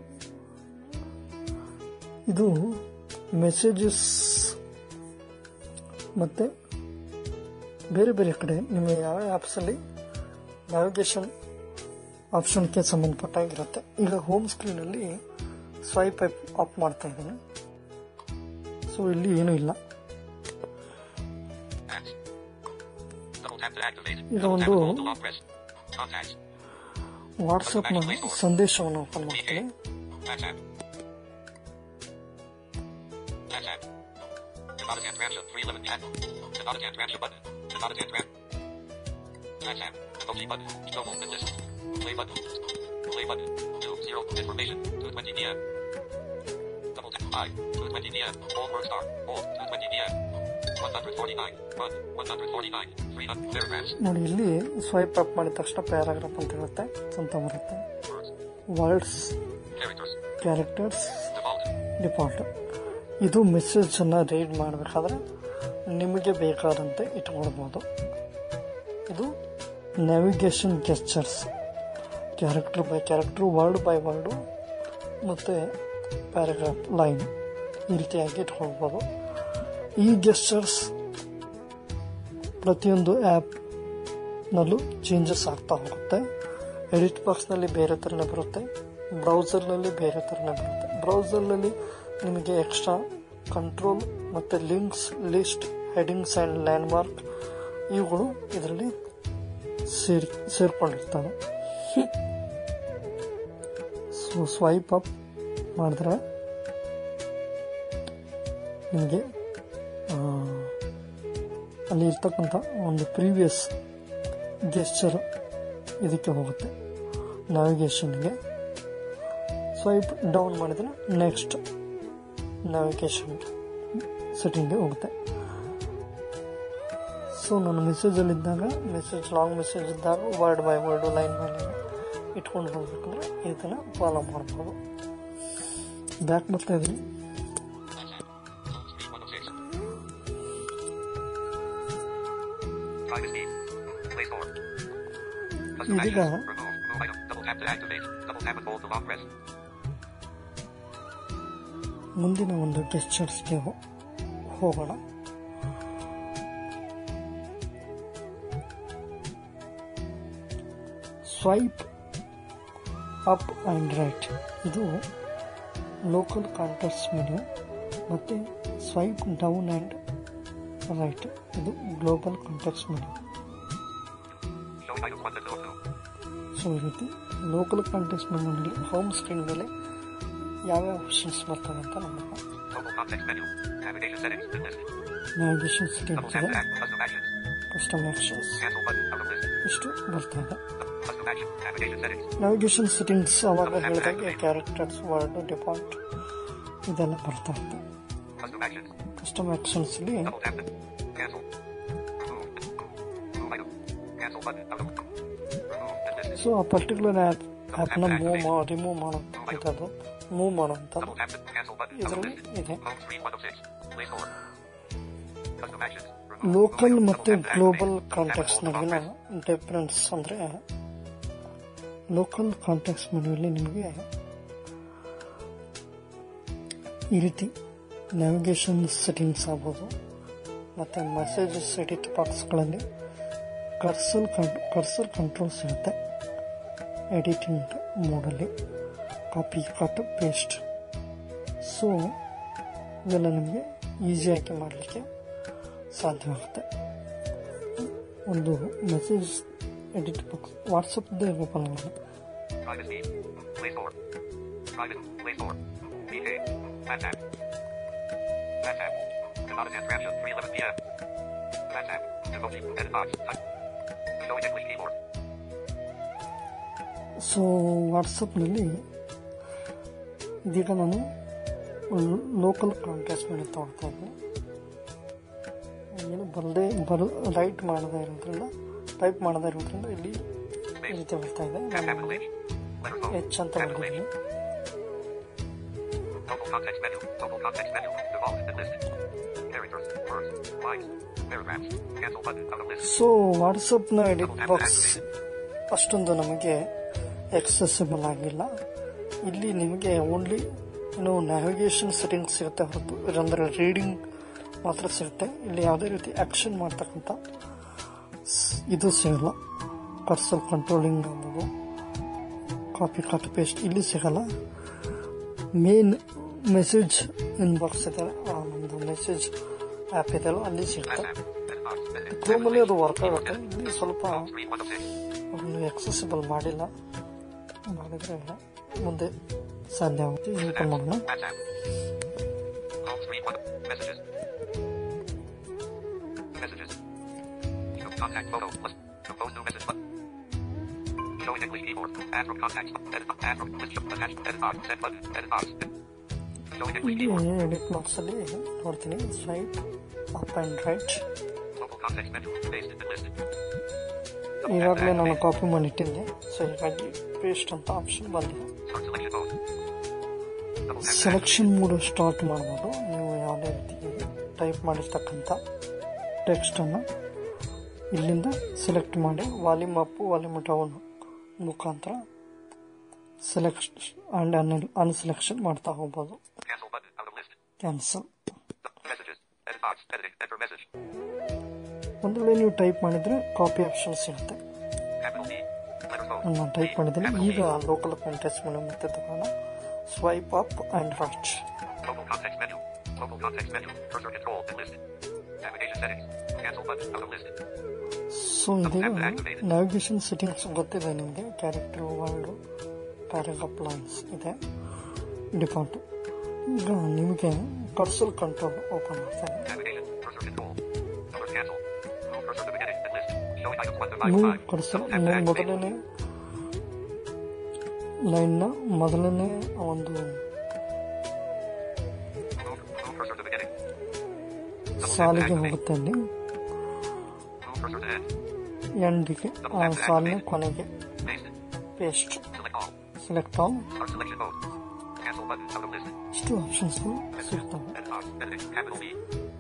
ಇದು ಮೆಸೇಜಸ್ ಮತ್ತೆ ಬೇರೆ ಬೇರೆ ಕಡೆ ನಿಮ್ಮ ಯಾವ ಆ್ಯಪ್ಸಲ್ಲಿ ನ್ಯಾವಿಗೇಷನ್ ಆಪ್ಷನ್ಗೆ ಸಂಬಂಧಪಟ್ಟಾಗಿರುತ್ತೆ ಈಗ ಹೋಮ್ ಸ್ಕ್ರೀನಲ್ಲಿ ಸ್ವೈಪ್ ಅಪ್ ಆಫ್ ಮಾಡ್ತಾ ಇದ್ದೀನಿ ಸೊ ಇಲ್ಲಿ ಏನೂ ಇಲ್ಲ Apps. Double tap to activate. ಈಗ Double tap ಒಂದು to hold to long press. Contacts. ವಾಟ್ಸಪ್ನ ಸಂದೇಶವನ್ನು ಓಪನ್ ಮಾಡ್ತೀನಿ WhatsApp. WhatsApp. Nevada Tantranja 311 chat. Nevada Tantranja button. Nevada Tantranja. WhatsApp. Emoji button. Global bit list. Play button. Play button. 2 0 information. 220 PM. Double tap 5. 220 PM. All word star. All 220 PM. 149. 1. 149. 300 paragraphs. ನೋಡಿ ಇಲ್ಲಿ swipe up ಮಾಡಿದ ತಕ್ಷಣ paragraph ಅಂತ ಇರುತ್ತೆ ಅಂತ ಬರುತ್ತೆ Words. Words Characters. Characters Default. Default ಇದು message ಅನ್ನ ರೀಡ್ ಮಾಡಬೇಕಾದ್ರೆ ನಿಮಗೆ ಬೇಕಾದಂತೆ ಇಟ್ಕೊಳ್ಬೋದು ಇದು navigation gestures character by character word by word ಮತ್ತು ಪ್ಯಾರಾಗ್ರಾಫ್ ಲೈನ್ ಈ ರೀತಿಯಾಗಿ ಇಟ್ಕೊಳ್ಬೋದು ಈ ಗೆಸ್ಚರ್ಸ್ ಪ್ರತಿಯೊಂದು ಆ್ಯಪ್ನಲ್ಲೂ ಚೇಂಜಸ್ ಆಗ್ತಾ ಹೋಗುತ್ತೆ ಎಡಿಟ್ ಬಾಕ್ಸ್ನಲ್ಲಿ ಬೇರೆ ಥರನೇ ಬರುತ್ತೆ ಬ್ರೌಸರ್ನಲ್ಲಿ ಬೇರೆ ಥರನೇ ಬರುತ್ತೆ ಬ್ರೌಸರ್ನಲ್ಲಿ ನಿಮಗೆ ಎಕ್ಸ್ಟ್ರಾ ಕಂಟ್ರೋಲ್ ಮತ್ತು links list headings and landmark ಇವುಗಳು ಇದರಲ್ಲಿ ಸೇರಿ ಸೇರ್ಕೊಂಡಿರ್ತವೆ ಸೊ ಸ್ವೈಪ್ ಅಪ್ ಮಾಡಿದ್ರೆ ನಿಮಗೆ ಆ, ಅಲ್ಲಿ ಇರ್ತಕ್ಕಂಥ ಒಂದು ಪ್ರೀವಿಯಸ್ ಗೆಸ್ಚರ್ ಇದಕ್ಕೆ ಹೋಗುತ್ತೆ ನ್ಯಾವಿಗೇಷನ್ಗೆ ಸ್ವೈಪ್ ಡೌನ್ ಮಾಡಿದ್ರೆ ನೆಕ್ಸ್ಟ್ ನ್ಯಾವಿಗೇಷನ್ ಸೆಟ್ಟಿಂಗ್ಗೆ ಹೋಗುತ್ತೆ ಸೊ ನಾನು ಮೆಸೇಜಲ್ಲಿದ್ದಾಗ ಮೆಸೇಜ್ ಲಾಂಗ್ ಮೆಸೇಜ್ ಇದ್ದಾಗ word by word line by line ಇಟ್ಕೊಂಡು ಹೋಗ್ಬೇಕಂದ್ರೆ ಇದನ್ನು ಫಾಲೋ ಮಾಡ್ಬೋದು ಬ್ಯಾಕ್ ಬರ್ತಾ ಇದ್ದೀನಿ WhatsApp. Home screen 106. Privacy. Play store. Custom ಇದೀಗ actions. Remove. Move item. Double tap to activate. Double tap and hold to long press. ಮುಂದಿನ ಒಂದು ಗೆಸ್ಚರ್ಸ್ಗೆ ಹೋಗೋಣ ಸ್ವೈಪ್ ಅಪ್ ಆ್ಯಂಡ್ ರೈಟ್ ಇದು ಲೋಕಲ್ ಕಾಂಟ್ಯಾಕ್ಟ್ಸ್ ಮೆನು ಮತ್ತು ಸ್ವೈಪ್ ಡೌನ್ ಆ್ಯಂಡ್ ರೈಟ್ ಇದು global contacts menu Showing items 1 to 02. So ಈ ರೀತಿ local contacts ಮೆನುನಲ್ಲಿ ಹೋಮ್ ಸ್ಕ್ರೀನ್ ಮೇಲೆ ಯಾವ್ಯಾವ ಆಪ್ಷನ್ಸ್ ಬರ್ತವೆ ಅಂತ ನೋಡೋಣ Local context menu. Navigation settings. Bit list. Navigation Double settings tap ಇದೆ to act. Custom actions. Custom options Cancel button. Out of list. ಇಷ್ಟು ಬರ್ತಾ ಇದೆ Custom action. Navigation settings. Navigation settings ಅವಾಗ ಹೇಳಿದಾಗೆ ಕ್ಯಾರೆಕ್ಟರ್ಸ್ ವರ್ಡ್ ಡಿಫಾಲ್ಟ್ ಇದೆಲ್ಲ ಬರ್ತಾ ಇರುತ್ತೆ Custom actions. Custom actions ಅಲ್ಲಿ Double tap to cancel. Remove. Move item. Cancel button. Out of Remove. Bit list. So ಆ ಪರ್ಟಿಕ್ಯುಲರ್ ಆ್ಯಪ್ ಆ್ಯಪ್ನ ಮೂವ್ ಮಾ remove ಮಾಡೋಂಥದ್ದು ಮೂವ್ ಮಾಡೋಂಥದ್ದು Double tap to cancel button. Out of ಇದರಲ್ಲಿ list. ಇದೆ Home screen 106. Play store. Custom actions. Remove. Local Move item. ಮತ್ತು Double tap to global activate. Contacts Double tap and ನಡುವಿನ hold to long difference ಅಂದರೆ local contacts ಮೆನುವಲ್ಲಿ ನಿಮಗೆ ಈ ರೀತಿ navigation settings ಆಗ್ಬೋದು ಮತ್ತು ಮೆಸೇಜಸ್ ಎಡಿಟ್ ಬಾಕ್ಸ್ಗಳಲ್ಲಿ ಕರ್ಸಲ್ ಕರ್ಸಲ್ ಕಂಟ್ರೋಲ್ಸ್ ಇರುತ್ತೆ ಎಡಿಟಿಂಗ್ ಮೋಡಲ್ಲಿ ಕಾಪಿ ಕಟ್ ಪೇಸ್ಟ್ ಸೊ ಇವೆಲ್ಲ ನಿಮಗೆ ಈಸಿಯಾಗಿ ಮಾಡಲಿಕ್ಕೆ ಸಾಧ್ಯವಾಗುತ್ತೆ ಒಂದು ಮೆಸೇಜ್ ಎಡಿಟ್ ಬಾಕ್ಸ್ ವಾಟ್ಸಪ್ದೇ ಓಪನ್ ಮಾಡೋಣ Private feed. Play store. Private. Play store. PK. WhatsApp. WhatsApp. Deposit and transfer 311 p.m. WhatsApp. Emoji. Edit box. Type. Showing English keyboard. So ವಾಟ್ಸಪ್ನಲ್ಲಿ ಇದೀಗ ನಾನು ಲೋಕಲ್ ಕಾಂಟ್ಯಾಕ್ಟ್ ಮೇಲೆ ತಗೊಳ್ತಾ ಇದ್ದೀನಿ ಏನು ಬರದೇ ಬರ ರೈಟ್ ಮಾಡದೇ ಇರೋದ್ರಿಂದ ಟೈಪ್ ಮಾಡದೇ ಇರೋದ್ರಿಂದ ಇಲ್ಲಿ ಈ ರೀತಿ ಬರ್ತಾ ಇದೆ Capital ನಾನು H. Letter O. ಎಚ್ ಅಂತ Capital H. ಬರೆದಿದ್ದೀನಿ Local context menu. Local context menu. Default and list. Characters. Words. Lines. Paragraphs. Cancel button of the list. So ವಾಟ್ಸಪ್ನ ಎಡಿಟ್ ಬಾಕ್ಸ್ ಅಷ್ಟೊಂದು ನಮಗೆ ಎಕ್ಸೆಸಿಬಲ್ ಆಗಿಲ್ಲ ಇಲ್ಲಿ ನಿಮಗೆ ಓನ್ಲಿ ಏನು ನ್ಯಾವಿಗೇಷನ್ ಸೆಟ್ಟಿಂಗ್ಸ್ ಸಿಗುತ್ತೆ ಹೊರತು ಅಂದರೆ ರೀಡಿಂಗ್ ಮಾತ್ರ ಸಿಗುತ್ತೆ ಇಲ್ಲಿ ಯಾವುದೇ ರೀತಿ ಆ್ಯಕ್ಷನ್ ಮಾಡ್ತಕ್ಕಂಥ ಸ್- ಇದು ಸಿಗಲ್ಲ ಕರ್ಸಲ್ ಕಂಟ್ರೋಲಿಂಗ್ ಅನ್ನೋದು ಕಾಪಿ ಕಟ್ ಪೇಸ್ಟ್ ಇಲ್ಲಿ ಸಿಗಲ್ಲ ಮೇನ್ ಮೆಸೇಜ್ ಇನ್ಬಾಕ್ಸ್ ಇದೆ ಆ ನಮ್ಮದು ಮೆಸೇಜ್ ಆ್ಯಪ್ ಇದೆಯಲ್ಲ ಅಲ್ಲಿ ಸಿಗುತ್ತೆ WhatsApp. Edit box. Edit. ಕ್ರೋಮಲ್ಲಿ ಅದು ವರ್ಕ್ ಆಗುತ್ತೆ ಇಲ್ಲಿ ಸ್ವಲ್ಪ Screen 1 of 6. ಅದನ್ನು ಎಕ್ಸೆಸಿಬಲ್ ಮಾಡಿಲ್ಲ ಮಾಡಿದ್ರೆ ಮುಂದೆ ಸಾಧ್ಯ ಆಗುತ್ತೆ ಓಪನ್ ಮಾಡೋಣ WhatsApp. Home screen 1. Messages. Messages. Show contact photo. List. Compose new message button. Showing English keyboard. Add from contacts. Edit. Add from list. Attach. Edit box. Send button. Edit box. Showing English ಇಲ್ಲಿ keyboard. Edit ಬಾಕ್ಸಲ್ಲಿ ನೋಡ್ತೀನಿ swipe up and right Local context menu. Paste in list. ಈಗಾಗಲೇ ನಾನು copy ಮಾಡಿಟ್ಟಿದ್ದೆ so ಹೀಗಾಗಿ paste ಅಂತ option ಬಂದಿದೆ Start selection mode. Double tap. Selection mode start ಮಾಡ್ಬೋದು ನೀವು ಯಾವುದೇ ರೀತಿ ಟೈಪ್ ಮಾಡಿರ್ತಕ್ಕಂಥ ಟೆಕ್ಸ್ಟನ್ನು ಇಲ್ಲಿಂದ ಸೆಲೆಕ್ಟ್ ಮಾಡಿ ವಾಲ್ಯೂಮ್ ಅಪ್ ವಾಲ್ಯೂಮ್ ಡೌನ್ ಮುಖಾಂತರ ಸೆಲೆಕ್ಟ್ ಆ್ಯಂಡ್ ಅನ್ ಅನ್ಸೆಲೆಕ್ಷನ್ ಮಾಡ್ತಾ ಹೋಗ್ಬೋದು Cancel button out of list. Cancel Messages. Edit box. Editing. Enter message. ಒಂದು ವೇಳೆ ನೀವು ಟೈಪ್ ಮಾಡಿದರೆ ಕಾಪಿ ಆಪ್ಷನ್ ಸಿಗುತ್ತೆ Capital D. Letter O. ನಾನು ಟೈಪ್ ಮಾಡಿದ್ದೀನಿ Capital ಈಗ D. ಲೋಕಲ್ ಕಾಂಟೆಕ್ಸ್ ಮೇಲೆ ಮತ್ತೆ ತಗೋಣ swipe up and right Local context menu. Local context menu. Cursor control and list. Navigation settings. Cancel button out of list. So ಇದೀಗ navigation settings ಗೊತ್ತಿದೆ ನಿಮಗೆ character world paragraph lines ಇದೆ default ಈಗ ನಿಮಗೆ cursor control open ಮಾಡ್ತಾರೆ Navigation. Cursor control. Numbers cancel. Move cursor to beginning and list. Showing items 1 to 5. Move 5. Cursor Double tap to activate. ಮೊದಲನೇ ಲೈನ್ನ ಮೊದಲನೇ ಒಂದು Move, move cursor to beginning. Double tap to ಸಾಲಿಗೆ activate. ಹೋಗುತ್ತೆ ಅಲ್ಲಿ Move cursor to end. ಎಂಡಿಗೆ ಆ ಸಾಲಿನ ಕೊನೆಗೆ Paste. Paste Select all. Select all Start selection mode. Cancel button out of list. ಇಷ್ಟು ಆಪ್ಷನ್ಸ್ಗಳು ಸಿಗ್ತವೆ Edit box. Editing. Capital B.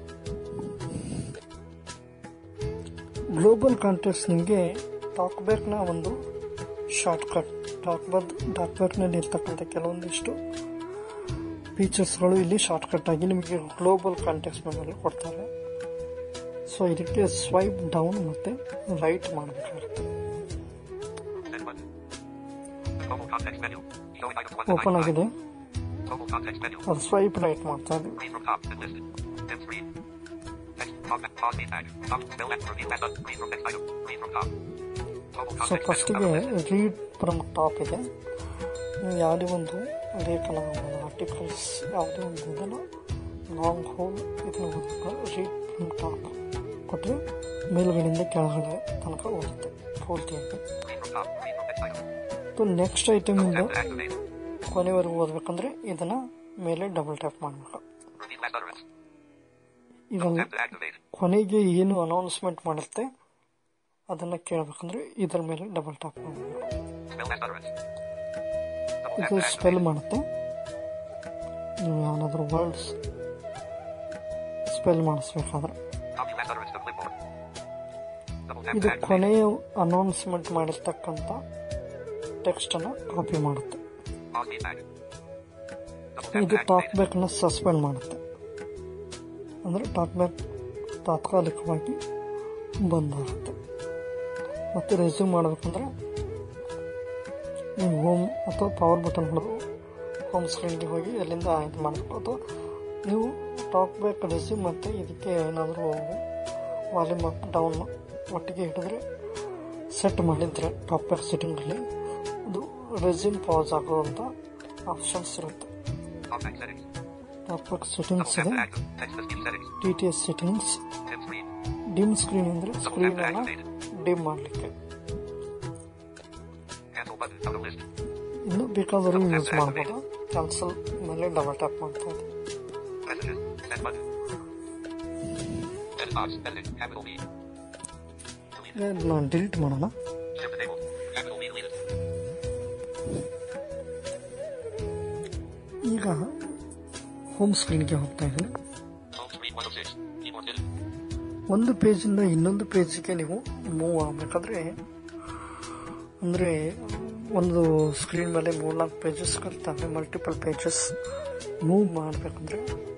Global contacts ನಿಮಗೆ ಟಾಕ್ಬ್ಯಾಕ್ನ ಒಂದು ಶಾರ್ಟ್ಕಟ್ ಟಾಕ್ಬಾಕ್ ಟಾಕ್ಬ್ಯಾಕ್ನಲ್ಲಿ ಇರ್ತಕ್ಕಂಥ ಕೆಲವೊಂದಿಷ್ಟು ಫೀಚರ್ಸ್ಗಳು ಇಲ್ಲಿ ಶಾರ್ಟ್ಕಟ್ ಆಗಿ ನಿಮಗೆ ಗ್ಲೋಬಲ್ ಕಾಂಟ್ಯಾಕ್ಟ್ಸ್ ಮೇಲೆ ಕೊಡ್ತಾರೆ ಸೊ ಇದಕ್ಕೆ ಸ್ವೈಪ್ ಡೌನ್ ಮತ್ತು ರೈಟ್ ಮಾಡಬೇಕಾಗುತ್ತೆ Send button. Global context menu. Showing items 1 to 9. ಓಪನ್ ಆಗಿದೆ Global context menu. ಅದು ಸ್ವೈಪ್ ರೈಟ್ ಮಾಡ್ತಾ ಇದೆ Read from top and listed. Dim screen. Text. Pause. Pause. Main tag. Top. Spell F. Review S. Read from next item. Read from top. Global so context ಫಸ್ಟಿಗೆ menu. Out of list. Read from top ಇದೆ ನೀವು ಯಾವುದೇ ಒಂದು ಲೇಖನ articles ಯಾವುದೇ ಒಂದು ಇದನ್ನು long hole ಇದನ್ನು ಓದಬೇಕು ರೀಡ್ ಫ್ರಮ್ ಟಾಪ್ ಕೊಟ್ಟರೆ ಮೇಲ್ಗಡೆಯಿಂದ ಕೆಳಗಡೆ ತನಕ ಓದುತ್ತೆ ಪೂರ್ತಿಯಾಗಿ Read from top. Read from next item. So next ಐಟಮಿಂದ Tap to activate. ಕೊನೆವರೆಗೂ ಓದಬೇಕಂದ್ರೆ ಇದನ್ನು ಮೇಲೆ ಡಬಲ್ ಟ್ಯಾಪ್ ಮಾಡಬೇಕು Reveal last utterance. ಈಗ Tap to activate. ಕೊನೆಗೆ ಏನು ಅನೌನ್ಸ್ಮೆಂಟ್ ಮಾಡುತ್ತೆ ಅದನ್ನು ಕೇಳಬೇಕಂದ್ರೆ ಇದರ ಮೇಲೆ ಡಬಲ್ ಟ್ಯಾಪ್ ಮಾಡಬೇಕು Spell last utterance. Double tap ಇದು to ಸ್ಪೆಲ್ activate. ಮಾಡುತ್ತೆ ನೀವು ಯಾವ್ದಾದ್ರು ವರ್ಡ್ಸ್ ಸ್ಪೆಲ್ ಮಾಡಿಸ್ಬೇಕಾದ್ರೆ Copy last utterance to clipboard. Double tap ಇದು to activate. ಕೊನೆಯ ಅನೌನ್ಸ್ಮೆಂಟ್ ಮಾಡಿರ್ತಕ್ಕಂಥ ಟೆಕ್ಸ್ಟನ್ನು ಕಾಪಿ ಮಾಡುತ್ತೆ Pause main tag. Double tap ಇದು to ಟಾಕ್ activate. ಬ್ಯಾಕ್ನ ಸಸ್ಪೆಂಡ್ ಮಾಡುತ್ತೆ ಅಂದರೆ ಟಾಕ್ ಬ್ಯಾಕ್ ತಾತ್ಕಾಲಿಕವಾಗಿ ಬಂದಾಗುತ್ತೆ ಮತ್ತು ರೆಸ್ಯೂಮ್ ಮಾಡಬೇಕಂದ್ರೆ ನೀವು ಹೋಮ್ ಅಥವಾ ಪವರ್ ಬಟನ್ ಹೊಡೆದು ಹೋಮ್ ಸ್ಕ್ರೀನ್ಗೆ ಹೋಗಿ ಅಲ್ಲಿಂದ ಇದು ಮಾಡಬೇಕು ಅಥವಾ ನೀವು ಟಾಕ್ ಬ್ಯಾಕ್ ರೆಸ್ಯೂಮ್ ಮತ್ತು ಇದಕ್ಕೆ ಏನಾದರೂ ವಾಲ್ಯೂಮ್ ಅಪ್ ಡೌನ್ ಒಟ್ಟಿಗೆ ಹಿಡಿದ್ರೆ ಸೆಟ್ ಮಾಡಿದ್ರೆ ಟಾಪ್ ಬ್ಯಾಕ್ ಸೆಟ್ಟಿಂಗಲ್ಲಿ ಅದು ರೆಸ್ಯೂಮ್ ಪಾಸ್ ಆಗುವಂಥ ಆಪ್ಷನ್ಸ್ ಇರುತ್ತೆ Talkback settings. Top back Double settings tap ಇದೆ to active. Text to speech settings. T T S settings Dim screen. Dim screen ಅಂದರೆ Double tap to ಸ್ಕ್ರೀನನ್ನು activate. ಡಿಮ್ ಮಾಡಲಿಕ್ಕೆ Cancel button. Out of list. ಇನ್ನು ಬೇಕಾದರೂ use ಮಾಡ್ಬೋದು cancel ಮೇಲೆ double tap ಮಾಡ್ತಾ ಇದೆ Messages. Send button. Edit box. Editing. Capital B. Delete. ಇದನ್ನ ಡಿಲೀಟ್ ಮಾಡೋಣ Shift table. Capital B deleted. ಈಗ ಹೋಮ್ ಸ್ಕ್ರೀನ್ಗೆ ಹೋಗ್ತಾ ಇದ್ದೀನಿ Home screen 106. Keyboard hidden. ಒಂದು ಪೇಜಿಂದ ಇನ್ನೊಂದು ಪೇಜಿಗೆ ನೀವು ಮೂವ್ ಆಗಬೇಕಾದ್ರೆ ಅಂದರೆ ಒಂದು ಸ್ಕ್ರೀನ್ ಮೇಲೆ ಮೂರ್ನಾಲ್ಕು ಪೇಜಸ್ ಕಲ್ತಾವೆ ಮಲ್ಟಿಪಲ್ ಪೇಜಸ್ ಮೂವ್ ಮಾಡಬೇಕಂದ್ರೆ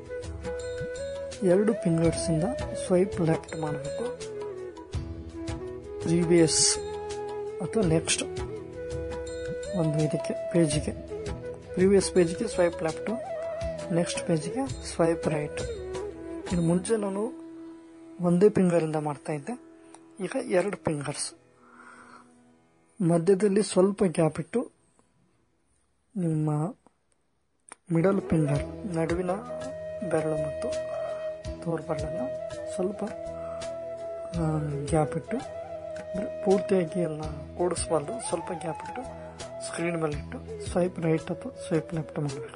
ಎರಡು ಫಿಂಗರ್ಸಿಂದ ಸ್ವೈಪ್ ಲೆಫ್ಟ್ ಮಾಡಬೇಕು ಪ್ರೀವಿಯಸ್ ಅಥವಾ ನೆಕ್ಸ್ಟ್ ಒಂದು ಇದಕ್ಕೆ ಪೇಜಿಗೆ ಪ್ರೀವಿಯಸ್ ಪೇಜಿಗೆ ಸ್ವೈಪ್ ಲೆಫ್ಟು ನೆಕ್ಸ್ಟ್ ಪೇಜಿಗೆ ಸ್ವೈಪ್ ರೈಟ್ ಇನ್ನು ಮುಂಚೆ ನಾನು ಒಂದೇ ಫಿಂಗರಿಂದ ಮಾಡ್ತಾ ಇದ್ದೆ ಈಗ ಎರಡು ಫಿಂಗರ್ಸ್ ಮಧ್ಯದಲ್ಲಿ ಸ್ವಲ್ಪ ಗ್ಯಾಪ್ ಇಟ್ಟು ನಿಮ್ಮ ಮಿಡಲ್ ಫಿಂಗರ್ ನಡುವಿನ ಬೆರಳು ಮತ್ತು ತೋರ್ಬೆರಳನ್ನು ಸ್ವಲ್ಪ ಗ್ಯಾಪ್ ಇಟ್ಟು ಅಂದರೆ ಪೂರ್ತಿಯಾಗಿ ಎಲ್ಲ ಕೂಡಿಸ್ಬಾರ್ದು ಸ್ವಲ್ಪ ಗ್ಯಾಪ್ ಇಟ್ಟು ಸ್ಕ್ರೀನ್ ಮೇಲೆ ಇಟ್ಟು ಸ್ವೈಪ್ ರೈಟ್ ಅಥವಾ ಸ್ವೈಪ್ ಲೆಫ್ಟ್ ಮಾಡಬೇಕು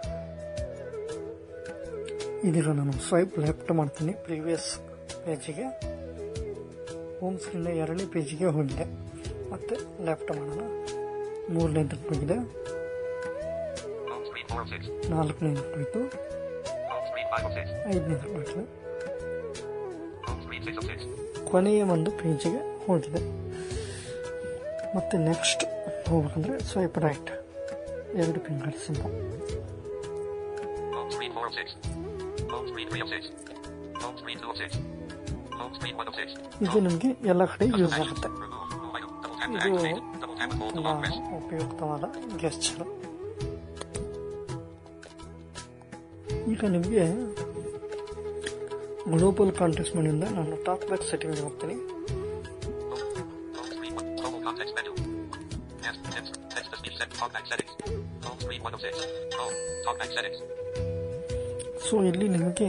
ಇದೀಗ ನಾನು ಸ್ವೈಪ್ ಲೆಫ್ಟ್ ಮಾಡ್ತೀನಿ ಪ್ರೀವಿಯಸ್ ಪೇಜಿಗೆ ಹೋಮ್ ಸ್ಕ್ರೀನ್ನ ಎರಡನೇ ಪೇಜಿಗೆ ಹೋಗಿದೆ ಮತ್ತೆ ಲೆಫ್ಟ್ ಮಾಡೋಣ ಮೂರನೇದಕ್ಕೆ ಹೋಗಿದೆ Home screen 406. ನಾಲ್ಕನೇದಕ್ಕೆ ಹೋಯ್ತು Home screen 506. ಐದನೇದಕ್ಕೆ ಹೋಯ್ತು Home screen 606. ಕೊನೆಯ ಒಂದು ಪೇಜಿಗೆ ಹೋಗಿದೆ ಮತ್ತೆ ನೆಕ್ಸ್ಟ್ ಹೋಗ್ಬೇಕಂದ್ರೆ ಸ್ವೈಪ್ ರೈಟ್ ಎರಡು ಫಿಂಗರ್ಸಿಂದ Home screen 406. Home screen 306. Home screen 206. Home screen 106. ಇದು ನಿಮಗೆ ಎಲ್ಲ ಕಡೆ ಯೂಸ್ ಆಗುತ್ತೆ Remove. Move item. Double tap to ಇದು activate. Double tap to hold the ತುಂಬ long press. ಉಪಯುಕ್ತವಾದ ಗೆಸ್ಚರ್ ಈಗ ನಿಮಗೆ ಗ್ಲೋಬಲ್ ಕಾಂಟೆಕ್ಸ್ ಮನೆಯಿಂದ ನಾನು ಟಾಪ್ ಬ್ಯಾಕ್ ಸೆಟ್ಟಿಂಗ್ ಹೋಗ್ತೀನಿ Home screen one. Global context menu. Yes. Text. Text to speech set. Talkback settings. Home screen 106. Home. Talkback settings. So ಇಲ್ಲಿ ನಿಮಗೆ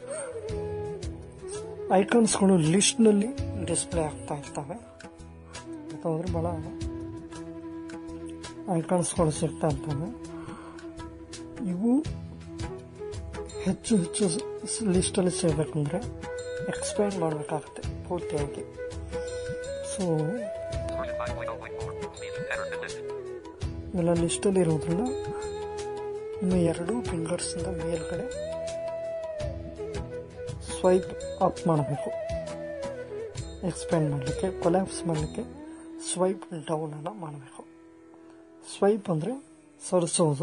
ಐಕಾನ್ಸ್ಗಳು ಲಿಸ್ಟ್ನಲ್ಲಿ display ಆಗ್ತಾ ಇರ್ತವೆ ಅಂತ ಹೋದ್ರೆ ಭಾಳ ಐಕಾನ್ಸ್ಗಳು ಸಿಗ್ತಾ ಇರ್ತವೆ ಇವು ಹೆಚ್ಚು ಹೆಚ್ಚು ಲಿಸ್ಟಲ್ಲಿ ಸಿಗಬೇಕಂದ್ರೆ ಎಕ್ಸ್ಪ್ಯಾಂಡ್ ಮಾಡಬೇಕಾಗುತ್ತೆ ಪೂರ್ತಿಯಾಗಿ so Version 5.0.4. Speech. Errors and list. ಇವೆಲ್ಲ ಲಿಸ್ಟಲ್ಲಿ ಇರೋದ್ರಿಂದ ನಿಮ್ಮ ಎರಡೂ ಫಿಂಗರ್ಸಿಂದ ಮೇಲ್ಗಡೆ ಸ್ವೈಪ್ ಅಪ್ ಮಾಡಬೇಕು ಎಕ್ಸ್ಪ್ಯಾಂಡ್ ಮಾಡಲಿಕ್ಕೆ ಕೊಲ್ಯಾಪ್ಸ್ ಮಾಡಲಿಕ್ಕೆ ಸ್ವೈಪ್ ಡೌನ್ ಅನ್ನು ಮಾಡಬೇಕು ಸ್ವೈಪ್ ಅಂದರೆ ಸರಿಸೋದು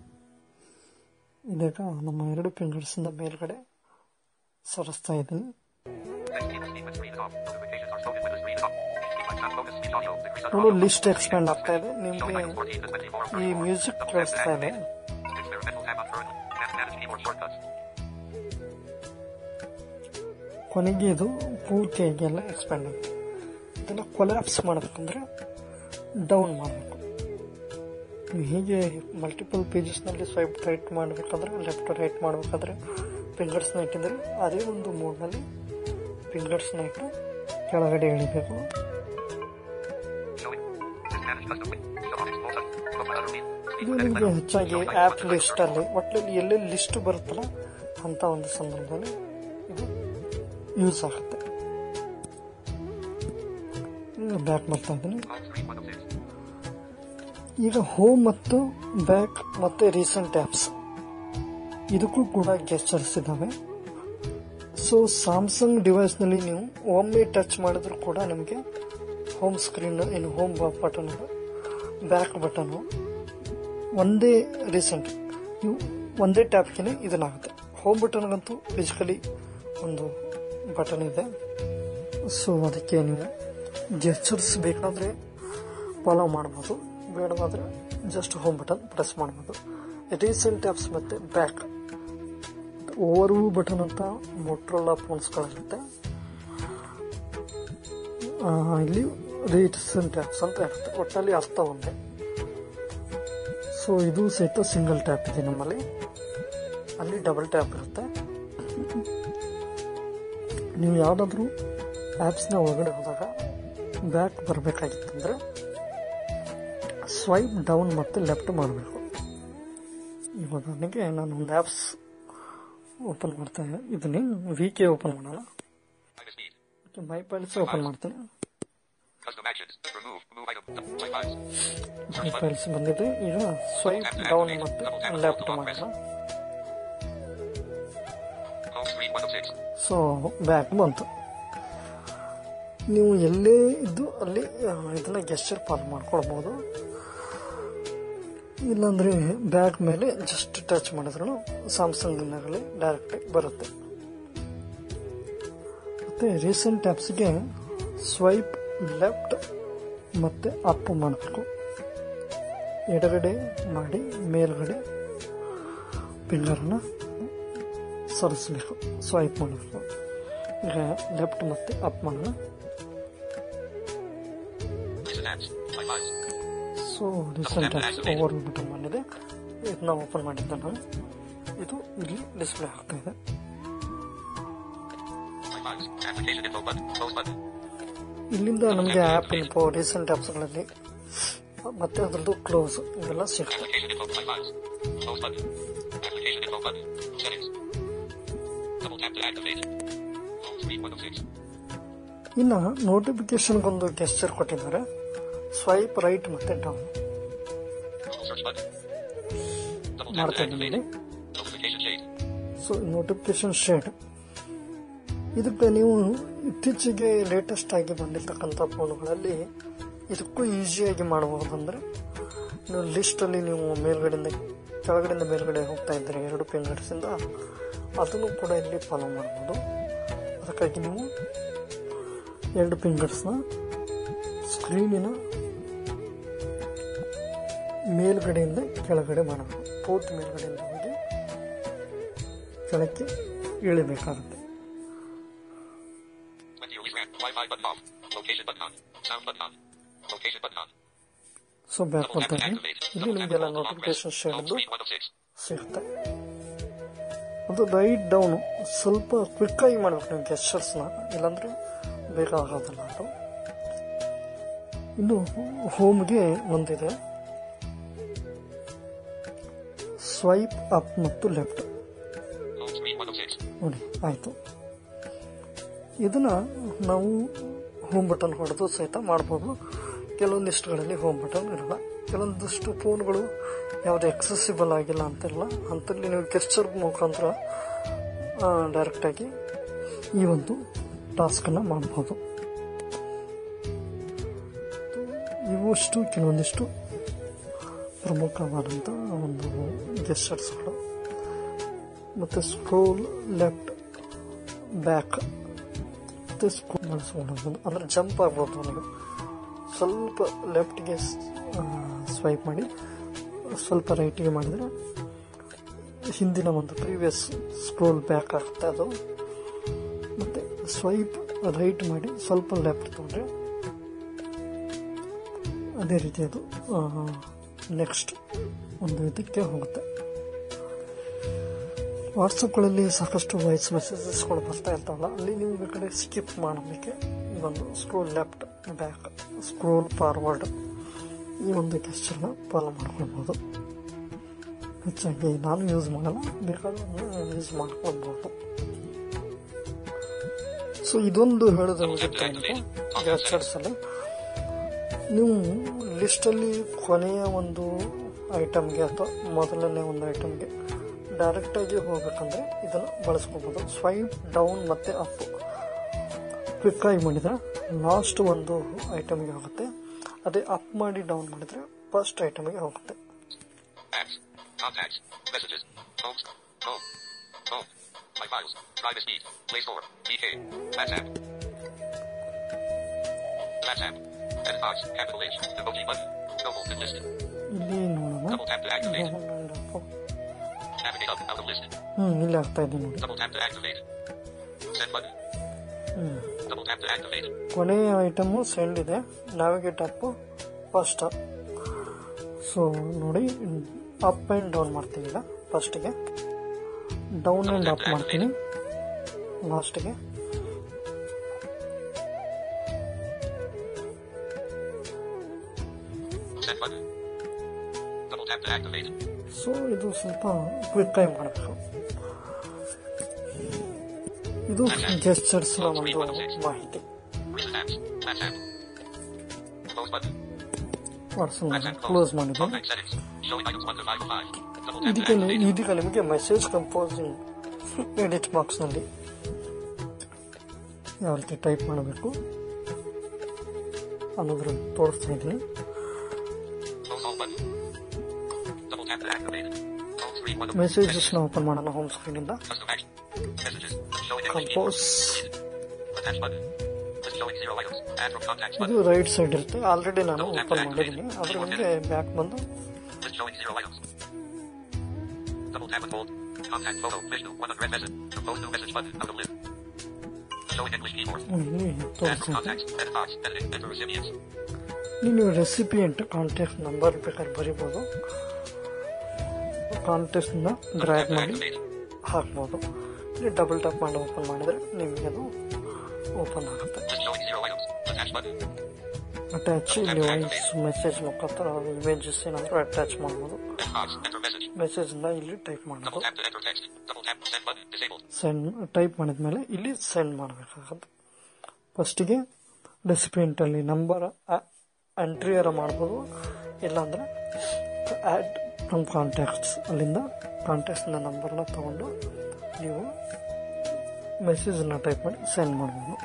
ಇದೀಗ ನಮ್ಮ ಎರಡು ಫಿಂಗರ್ಸಿಂದ ಮೇಲ್ಗಡೆ ಸರಿಸ್ತಾ ಇದ್ದೀನಿ Text keep speed when screen is off. Notifications are spoken when the screen is off. Speed like sound focus speech audio. Decrease ನೋಡು audio. ಲಿಸ್ಟ್ ಎಕ್ಸ್ಪ್ಯಾಂಡ್ ಆಗ್ತಾ ಇದೆ Show ನಿಮಗೆ items 14 to 24. ಈ ಮ್ಯೂಸಿಕ್ ಕೇಳಿಸ್ತಾ ಇದೆ Experimental tab on current. Manage manage keyboard shortcuts. ಕೊನೆಗೆ ಇದು ಪೂರ್ತಿಯಾಗಿ ಎಲ್ಲ ಎಕ್ಸ್ಪ್ಯಾಂಡ್ ಆಗುತ್ತೆ ಇದನ್ನು ಕೊಲ್ಯಾಪ್ಸ್ ಮಾಡಬೇಕಂದ್ರೆ ಡೌನ್ ಮಾಡಬೇಕು ನೀವು ಹೀಗೆ ಮಲ್ಟಿಪಲ್ ಪೇಜಸ್ನಲ್ಲಿ ಸ್ವೈಪ್ ರೈಟ್ ಮಾಡಬೇಕಾದ್ರೆ ಲೆಫ್ಟ್ ರೈಟ್ ಮಾಡಬೇಕಾದ್ರೆ ಫಿಂಗರ್ಸ್ನ ಇಟ್ಟಿದ್ರೆ ಅದೇ ಒಂದು ಮೋಡ್ನಲ್ಲಿ ಫಿಂಗರ್ಸ್ನ ಇಟ್ಟು ಕೆಳಗಡೆ ಎಳಿಬೇಕು Showing. This manage custom link. Show on explore touch. Profile other mean. Speed ಇದು edit ನಿಮಗೆ menu. ಹೆಚ್ಚಾಗಿ Show like app button like ಲಿಸ್ಟಲ್ಲಿ ಒಟ್ಟಲ್ಲಿ ಎಲ್ಲೆಲ್ಲಿ ಲಿಸ್ಟ್ ಬರುತ್ತಲ್ಲ ಅಂಥ ಒಂದು ಸಂದರ್ಭದಲ್ಲಿ ಇದು ಯೂಸ್ ಆಗುತ್ತೆ ಈಗ ಬ್ಯಾಕ್ ಮಾಡ್ತಾ ಇದ್ದೀನಿ Home screen 106. ಈಗ ಹೋಮ್ ಮತ್ತು ಬ್ಯಾಕ್ ಮತ್ತೆ ರೀಸೆಂಟ್ ಆ್ಯಪ್ಸ್ ಇದಕ್ಕೂ ಕೂಡ ಗೆಸ್ಚರ್ಸ್ ಇದ್ದಾವೆ ಸೊ ಸ್ಯಾಮ್ಸಂಗ್ ಡಿವೈಸ್ನಲ್ಲಿ ನೀವು ಒಮ್ಮೆ ಟಚ್ ಮಾಡಿದ್ರು ಕೂಡ ನಿಮಗೆ ಹೋಮ್ ಸ್ಕ್ರೀನ್ ಏನು ಹೋಮ್ ಬಟನ್ ಬ್ಯಾಕ್ ಬಟನು ಒಂದೇ ರೀಸೆಂಟ್ ನೀವು ಒಂದೇ ಟ್ಯಾಪ್ಗೆ ಇದನ್ನಾಗುತ್ತೆ ಹೋಮ್ ಬಟನ್ಗಂತೂ ಫಿಸಿಕಲಿ ಒಂದು ಬಟನ್ ಇದೆ ಸೊ ಅದಕ್ಕೆ ನೀವು ಗೆಸ್ಚರ್ಸ್ ಬೇಕಾದರೆ ಫಾಲೋ ಮಾಡ್ಬೋದು ಬೇಡವಾದರೆ ಜಸ್ಟ್ ಹೋಮ್ ಬಟನ್ ಪ್ರೆಸ್ ಮಾಡ್ಬೋದು ರೀಸೆಂಟ್ ಆ್ಯಪ್ಸ್ ಮತ್ತು ಬ್ಯಾಕ್ ಓವರ್ ಬಟನ್ ಅಂತ ಮೊಟ್ರೋಲಾ ಫೋನ್ಸ್ಗಳಿರುತ್ತೆ ಆ, ಇಲ್ಲಿ ರೀಸೆಂಟ್ ಆ್ಯಪ್ಸ್ ಅಂತ ಇರುತ್ತೆ ಒಟ್ಟಲ್ಲಿ ಅರ್ಥ ಒಂದೇ ಸೊ ಇದು ಸಹಿತ ಸಿಂಗಲ್ ಟ್ಯಾಪ್ ಇದೆ ನಮ್ಮಲ್ಲಿ ಅಲ್ಲಿ ಡಬಲ್ ಟ್ಯಾಪ್ ಇರುತ್ತೆ ನೀವು ಯಾವುದಾದ್ರೂ ಆ್ಯಪ್ಸ್ನ ಒಳಗಡೆ ಹೋದಾಗ ಬ್ಯಾಕ್ ಬರಬೇಕಾಗಿತ್ತಂದ್ರೆ ಸ್ವೈಪ್ ಡೌನ್ ಮತ್ತು ಲೆಫ್ಟ್ ಮಾಡಬೇಕು ಇವಾಗ ನನಗೆ ನಾನು ಒಂದು ಆ್ಯಪ್ಸ್ ಓಪನ್ ಮಾಡ್ತಾ ಇದನ್ನೇ ವಿ ಕೆ ಓಪನ್ ಮಾಡೋಣ Minus speed. My files open ಮಾಡ್ತೀನಿ Custom actions. Remove. Move item. Play files. My files ಬಂದಿದೆ ಈಗ ಸ್ವೈಪ್ ಡೌನ್ ಮತ್ತು ಲೆಫ್ಟ್ ಮಾಡೋಣ Home screen 106. ಸೊ ಬ್ಯಾಕ್ ಬಂತು ನೀವು ಎಲ್ಲೇ ಇದ್ದು ಅಲ್ಲಿ ಆ, ಇದನ್ನ ಗೆಸ್ಚರ್ ಪಾಲ್ ಮಾಡ್ಕೊಳ್ಬೋದು ಇಲ್ಲಾಂದ್ರೆ ಬ್ಯಾಕ್ ಮೇಲೆ ಜಸ್ಟ್ ಟಚ್ ಮಾಡಿದ್ರು ಸ್ಯಾಮ್ಸಂಗ್ನಾಗಲಿ ಡೈರೆಕ್ಟಾಗಿ ಬರುತ್ತೆ ಮತ್ತೆ ರೀಸೆಂಟ್ ಆ್ಯಪ್ಸ್ಗೆ ಸ್ವೈಪ್ ಲೆಫ್ಟ್ ಮತ್ತೆ ಅಪ್ ಮಾಡಬೇಕು ಎಡಗಡೆ ಮಾಡಿ ಮೇಲ್ಗಡೆ ಫಿಂಗರ್ನ ಸರಿಸಬೇಕು ಸ್ವೈಪ್ ಮಾಡಬೇಕು ಈಗ ಲೆಫ್ಟ್ ಮತ್ತೆ ಅಪ್ ಮಾಡೋಣ Recent apps. My files. So recent apps over button ಬಂದಿದೆ ಇದನ್ನ ಓಪನ್ ಮಾಡಿದ್ದೆ ನಾನು ಇದು ಇಲ್ಲಿ ಡಿಸ್ಪ್ಲೇ ಆಗ್ತಾ ಇದೆ My files. Application info button. Close button. ಇಲ್ಲಿಂದ ನಮಗೆ ಆ್ಯಪ್ ಇನ್ಫೋ ರೀಸೆಂಟ್ ಆ್ಯಪ್ಸ್ಗಳಲ್ಲಿ ಮತ್ತೆ ಅದರದ್ದು ಕ್ಲೋಸ್ ಇವೆಲ್ಲ ಸಿಗ್ತವೆ Application info. My files. Close button. Application info button. Settings. Double tap to activate. Home screen 106. ಇನ್ನು ನೋಟಿಫಿಕೇಶನ್ಗೊಂದು ಗೆಸ್ಚರ್ ಕೊಟ್ಟಿದ್ದಾರೆ ಸ್ವೈಪ್ ರೈಟ್ ಮತ್ತೆ down Google search button. Double tap to ಮಾಡ್ತಾ activate. ಇದ್ದೀನಿ Notification shade. So notification shade ಇದಕ್ಕೆ ನೀವು ಇತ್ತೀಚೆಗೆ latest ಆಗಿ ಬಂದಿರತಕ್ಕಂಥ ಫೋನ್ಗಳಲ್ಲಿ ಇದಕ್ಕೂ ಈಸಿಯಾಗಿ ಮಾಡಬಹುದು ಅಂದರೆ ನೀವು ಲಿಸ್ಟಲ್ಲಿ ನೀವು ಮೇಲ್ಗಡೆಯಿಂದ ಕೆಳಗಡೆಯಿಂದ ಮೇಲ್ಗಡೆ ಹೋಗ್ತಾ ಇದ್ದರೆ ಎರಡು ಫಿಂಗರ್ಸಿಂದ ಅದನ್ನು ಕೂಡ ಇಲ್ಲಿ ಫಾಲೋ ಮಾಡ್ಬೋದು ಅದಕ್ಕಾಗಿ ನೀವು ಎರಡು ಫಿಂಗರ್ಸ್ನ ಸ್ಕ್ರೀನಿನ ಮೇಲ್ಗಡೆಯಿಂದ ಕೆಳಗಡೆ ಮಾಡಬೇಕು ಪೂರ್ತಿ ಮೇಲ್ಗಡೆಯಿಂದ ಹೋಗಿ ಕೆಳಕ್ಕೆ ಇಳಿಬೇಕಾಗುತ್ತೆ When you use Wi-Fi button off. Location button on. Sound button on. Location button on. So back Double tap ಬರ್ತಾ to ಇದೆ activate. ಇಲ್ಲಿ Double tap to ನಿಮಗೆಲ್ಲ hold long notification press. Shade Home screen 106. ಸಿಗುತ್ತೆ ಅದು right down ಸ್ವಲ್ಪ quick ಆಗಿ ಮಾಡ್ಬೇಕು ನೀವು ಗೆಸ್ಟರ್ಸ್ನ ಇಲ್ಲಾಂದ್ರೆ ಬೇಗ ಆಗೋದಿಲ್ಲ ಅದು ಇನ್ನು ಹೋಮ್ಗೆ ಒಂದಿದೆ ಸ್ವೈಪ್ ಅಪ್ ಮತ್ತು ಲೆಫ್ಟ್ Home screen 106. ನೋಡಿ ಆಯಿತು ಇದನ್ನ ನಾವು ಹೋಮ್ ಬಟನ್ ಹೊಡೆದು ಸಹಿತ ಮಾಡ್ಬೋದು ಕೆಲವೊಂದಿಷ್ಟುಗಳಲ್ಲಿ ಹೋಮ್ ಬಟನ್ ಇರಲ್ಲ ಕೆಲವೊಂದಿಷ್ಟು ಫೋನ್ಗಳು ಯಾವುದು ಎಕ್ಸೆಸಿಬಲ್ ಆಗಿಲ್ಲ ಅಂತಿಲ್ಲ ಅಂಥಲ್ಲಿ ನೀವು ಗೆಸ್ಚರ್ ಮುಖಾಂತರ ಡೈರೆಕ್ಟಾಗಿ ಈ ಒಂದು ಟಾಸ್ಕನ್ನು ಮಾಡ್ಬೋದು ಇವಷ್ಟು ಕೆಲವೊಂದಿಷ್ಟು ಪ್ರಮುಖವಾದಂಥ ಒಂದು ಗೆಸ್ಟರ್ಸ್ಗಳು ಮತ್ತು ಸ್ಕ್ರೋಲ್ ಲೆಫ್ಟ್ ಬ್ಯಾಕ್ ಮತ್ತು ಸ್ಕ್ರೋಲ್ ಬಳಸ್ಕೊಳ್ಬೋದು ಅಂದರೆ ಜಂಪ್ ಆಗ್ಬೋದು ನೀವು ಸ್ವಲ್ಪ ಲೆಫ್ಟ್ಗೆ ಸ್ವೈಪ್ ಮಾಡಿ ಸ್ವಲ್ಪ ರೈಟಿಗೆ ಮಾಡಿದರೆ ಹಿಂದಿನ ಒಂದು ಪ್ರೀವಿಯಸ್ ಸ್ಕ್ರೋಲ್ ಬ್ಯಾಕ್ ಆಗುತ್ತೆ ಅದು ಮತ್ತು ಸ್ವೈಪ್ ರೈಟ್ ಮಾಡಿ ಸ್ವಲ್ಪ ಲೆಫ್ಟ್ ತೊಗೊಂಡ್ರೆ ಅದೇ ರೀತಿ ಅದು ನೆಕ್ಸ್ಟ್ ಒಂದು ಇದಕ್ಕೆ ಹೋಗುತ್ತೆ ವಾಟ್ಸಪ್ಗಳಲ್ಲಿ ಸಾಕಷ್ಟು ವಾಯ್ಸ್ ಮೆಸೇಜಸ್ಗಳು ಬರ್ತಾ ಇರ್ತಾವಲ್ಲ ಅಲ್ಲಿ ನೀವು ಬೇಕಾದ್ರೆ ಸ್ಕಿಪ್ ಮಾಡೋದಕ್ಕೆ ಈ ಒಂದು scroll left back scroll forward ಈ ಒಂದು ಗೆಸ್ಚರ್ನ ಫಾಲೋ ಮಾಡ್ಕೊಳ್ಬೋದು ಹೆಚ್ಚಾಗಿ ನಾನು ಯೂಸ್ ಮಾಡಲ್ಲ ಬೇಕಾದ್ರೆ ಯೂಸ್ ಮಾಡ್ಕೊಳ್ಬೋದು ಸೊ ಇದೊಂದು ಹೇಳೋದು ಮುಗಿಯುತ್ತೆ ನನಗೆ ಗೆಸ್ಚರ್ಸಲ್ಲಿ ನೀವು ಲಿಸ್ಟಲ್ಲಿ ಕೊನೆಯ ಒಂದು ಐಟಮ್ಗೆ ಅಥವಾ ಮೊದಲನೇ ಒಂದು ಐಟಮ್ಗೆ ಡೈರೆಕ್ಟಾಗಿ ಹೋಗ್ಬೇಕಂದ್ರೆ ಇದನ್ನು ಬಳಸ್ಕೋಬೋದು ಸ್ವೈಪ್ ಡೌನ್ ಮತ್ತು ಅಪ್ ಕ್ವಿಕ್ಕಾಗಿ ಮಾಡಿದರೆ ಲಾಸ್ಟ್ ಒಂದು ಐಟಮ್ಗೆ ಹೋಗುತ್ತೆ ಅದೇ ಅಪ್ ಮಾಡಿ ಡೌನ್ ಮಾಡಿದರೆ ಫಸ್ಟ್ ಐಟಮ್ಗೆ ಹೋಗುತ್ತೆ Apps. Contacts. Messages. Home. Home. Home. My files. Private speed. Play Store. DK. WhatsApp. WhatsApp. Edit box. Capital H. Emoji button. Double and list. ಇಲ್ಲಿ ನೋಡೋಣ Double tap to activate. Navigate up out of list. ಹ್ಞೂ ಇಲ್ಲಿ ಆಗ್ತಾ ಇದೆ ನೋಡಿ Double tap to activate. Send button. ಹ್ಞೂ Double tap to activate. ಕೊನೆಯ item send ಇದೆ ನಾವಿಗೇಟ್ ಅಪ್ಪು ಫಸ್ಟ್ ಸೊ ನೋಡಿ ಅಪ್ ಆ್ಯಂಡ್ ಡೌನ್ ಮಾಡ್ತೀನಿ ಈಗ ಫಸ್ಟಿಗೆ ಡೌನ್ ಆ್ಯಂಡ್ ಅಪ್ ಮಾಡ್ತೀನಿ ಲಾಸ್ಟಿಗೆ Send button. Double tap to activate. So ಇದು ಸ್ವಲ್ಪ ಕ್ವಿಕ್ ಆಗಿ ಮಾಡಬೇಕು ಇದು ಗೆಸ್ಟರ್ಸ್ನ ಒಂದು ಮಾಹಿತಿ Recent apps. Match app. Close button. WhatsApp close ಮಾಡಿದ್ದೀನಿ Contact settings. Showing items 1 to 5 of 5. Double tap to ಇದಕ್ಕೆ activate. ಇದೀಗ ನಿಮಗೆ ಮೆಸೇಜ್ ಕಂಪೋಸಿಂಗ್ ಎಡಿಟ್ ಬಾಕ್ಸ್ನಲ್ಲಿ ಯಾವ ರೀತಿ ಟೈಪ್ ಮಾಡಬೇಕು ಅನ್ನೋದ್ರಲ್ಲಿ ತೋರಿಸ್ತಾ ಇದ್ದೀನಿ Close home button. Double tap to activate. Home screen 1 of ಮೆಸೇಜಸ್ನ ಓಪನ್ ಮಾಡೋಣ ಹೋಮ್ ಸ್ಕ್ರೀನಿಂದ Custom action. Messages. Showing English compose keyboard. Attach button. List showing zero items. Add from contacts ಇದು button. ರೈಟ್ ಸೈಡ್ ಇರುತ್ತೆ already ನಾನು open ಮಾಡಿದ್ದೀನಿ ಆದ್ರೆ ನಿಮಗೆ back ಬಂದು List showing zero items. Double tap and hold. Contact photo. Vishnu. One unread message. Compose new message button. Out of list. Showing English keyboard. ಇಲ್ಲಿ Add from ತೋರಿಸ್ತಾ contacts. Edit box. Editing. Enter recipients. ನೀವು recipe ಅಂತ contact number ಬೇಕಾದ್ರೆ ಬರಿಬೋದು ಕಾಂಟ್ಯಾಕ್ಟ್ನ drag ಮಾಡಿ Activate. ಹಾಕ್ಬೋದು ಇಲ್ಲಿ double tap ಮಾಡಿ ಓಪನ್ ಮಾಡಿದ್ರೆ ನಿಮಗೆ ಅದು ಓಪನ್ ಆಗುತ್ತೆ List showing zero items. Attach button. Attach ಇಲ್ಲಿ ವಾಯ್ಸ್ ಮೆಸೇಜ್ ಮುಖಾಂತರ ಇಮೇಜಸ್ ಏನಾದರೂ ಅಟ್ಯಾಚ್ ಮಾಡ್ಬೋದು Edit box. Enter message. ಮೆಸೇಜ್ನ ಇಲ್ಲಿ ಟೈಪ್ Double ಮಾಡೋದು tap to enter text. Double tap. Send button. Disabled. Send type ಮಾಡಿದ್ಮೇಲೆ ಇಲ್ಲಿ ಸೆಂಡ್ ಮಾಡಬೇಕಾಗತ್ತೆ ಫಸ್ಟಿಗೆ ರೆಸಿಪಿಯೆಂಟಲ್ಲಿ ನಂಬರ್ ಎಂಟ್ರಿಯರ ಮಾಡ್ಬೋದು ಇಲ್ಲಾಂದರೆ ಆ್ಯಡ್ ಫ್ರಮ್ ಕಾಂಟ್ಯಾಕ್ಟ್ಸ್ ಅಲ್ಲಿಂದ ಕಾಂಟ್ಯಾಕ್ಟ್ಸ್ನ ನಂಬರ್ನ ತೊಗೊಂಡು ನೀವು ಮೆಸೇಜನ್ನ ಟೈಪ್ ಮಾಡಿ ಸೆಂಡ್ ಮಾಡ್ಬೋದು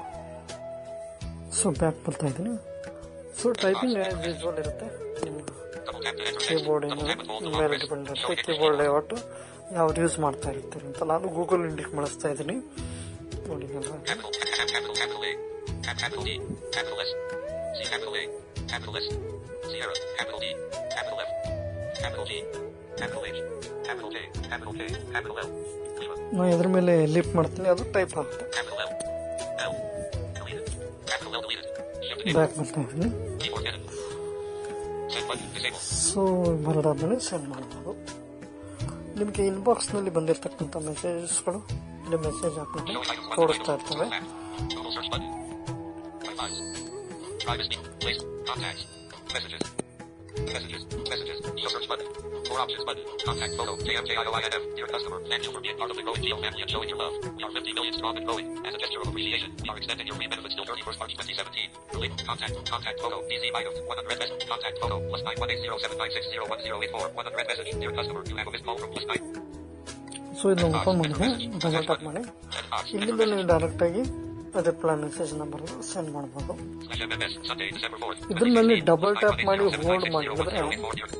ಸೊ ಬ್ಯಾಕ್ ಬರ್ತಾ ಇದ್ದೀನಿ ಸೊ ಟೈಪಿಂಗ್ ಆ್ಯಸ್ ಯೂಸ್ವಲ್ ಇರುತ್ತೆ ನಿಮ್ಮ Double tap to enter text. Keyboard Double tap and hold the ಮೇಲೆ long press. ಡಿಪೆಂಡ್ ಇರುತ್ತೆ Showing English keyboard keyboard. Layout ಯಾವ್ದು ಯೂಸ್ ಮಾಡ್ತಾ ಇರ್ತೀರಿ ಅಂತ ನಾನು ಗೂಗಲ್ ಇಂಡಿಕ್ ಬಳಸ್ತಾ ಇದ್ದೀನಿ ನೋಡಿ ಎಲ್ಲ Capital, cap- capital, capital A, cap- capital D, capital S, C capital A, capital S, Sierra, capital D, capital F, capital G, capital H, capital J, capital K, capital L, Lima, ನಾನು ಇದ್ರ ಮೇಲೆ lift ಮಾಡ್ತೀನಿ ಅದು type ಆಗುತ್ತೆ capital L, L, deleted, capital L deleted, shift to back ಬರ್ತಾ ಇದ್ದೀನಿ keyboard edit, send button disabled, so ಬರೋದಾದ್ಮೇಲೆ send ಮಾಡ್ಬೋದು ನಿಮಗೆ ಇನ್ಬಾಕ್ಸ್ನಲ್ಲಿ ಬಂದಿರತಕ್ಕಂಥ ಮೆಸೇಜಸ್ಗಳು ಇಲ್ಲಿ ಮೆಸೇಜ್ ಹಾಕ್ಬಿಟ್ಟು showing items one ತೋರಿಸ್ತಾ items, ಇರ್ತವೆ Google Maps, Google search button, Wi-Fi, privacy, place, contacts, messages, messages, messages, show search button, more options button, contact photo, JMJIOINF, dear customer, thank you for being part of the growing Geo family and showing your love. We are 50 million strong and growing. As a gesture of appreciation, we are extending your free benefits till 31st March 2017. Relate, contact, contact photo, DZ item, 100 message, contact photo, plus 918079601084, 100 message, dear customer, you have a missed call from plus 9. So ಇದನ್ನ open ಮಾಡಿದ್ರೆ double tap ಮಾಡಿ Edit box, ಇಲ್ಲಿಂದ ನೀವು ಡೈರೆಕ್ಟಾಗಿ ಅದೇ plain message number send ಮಾಡ್ಬೋದು slash MMS, Sunday, December 4th. ಇದ್ರಲ್ಲಿ double tap ಮಾಡಿ 918079601084, ಹೋಲ್ಡ್ ಮಾಡಿದ್ರೆ dear-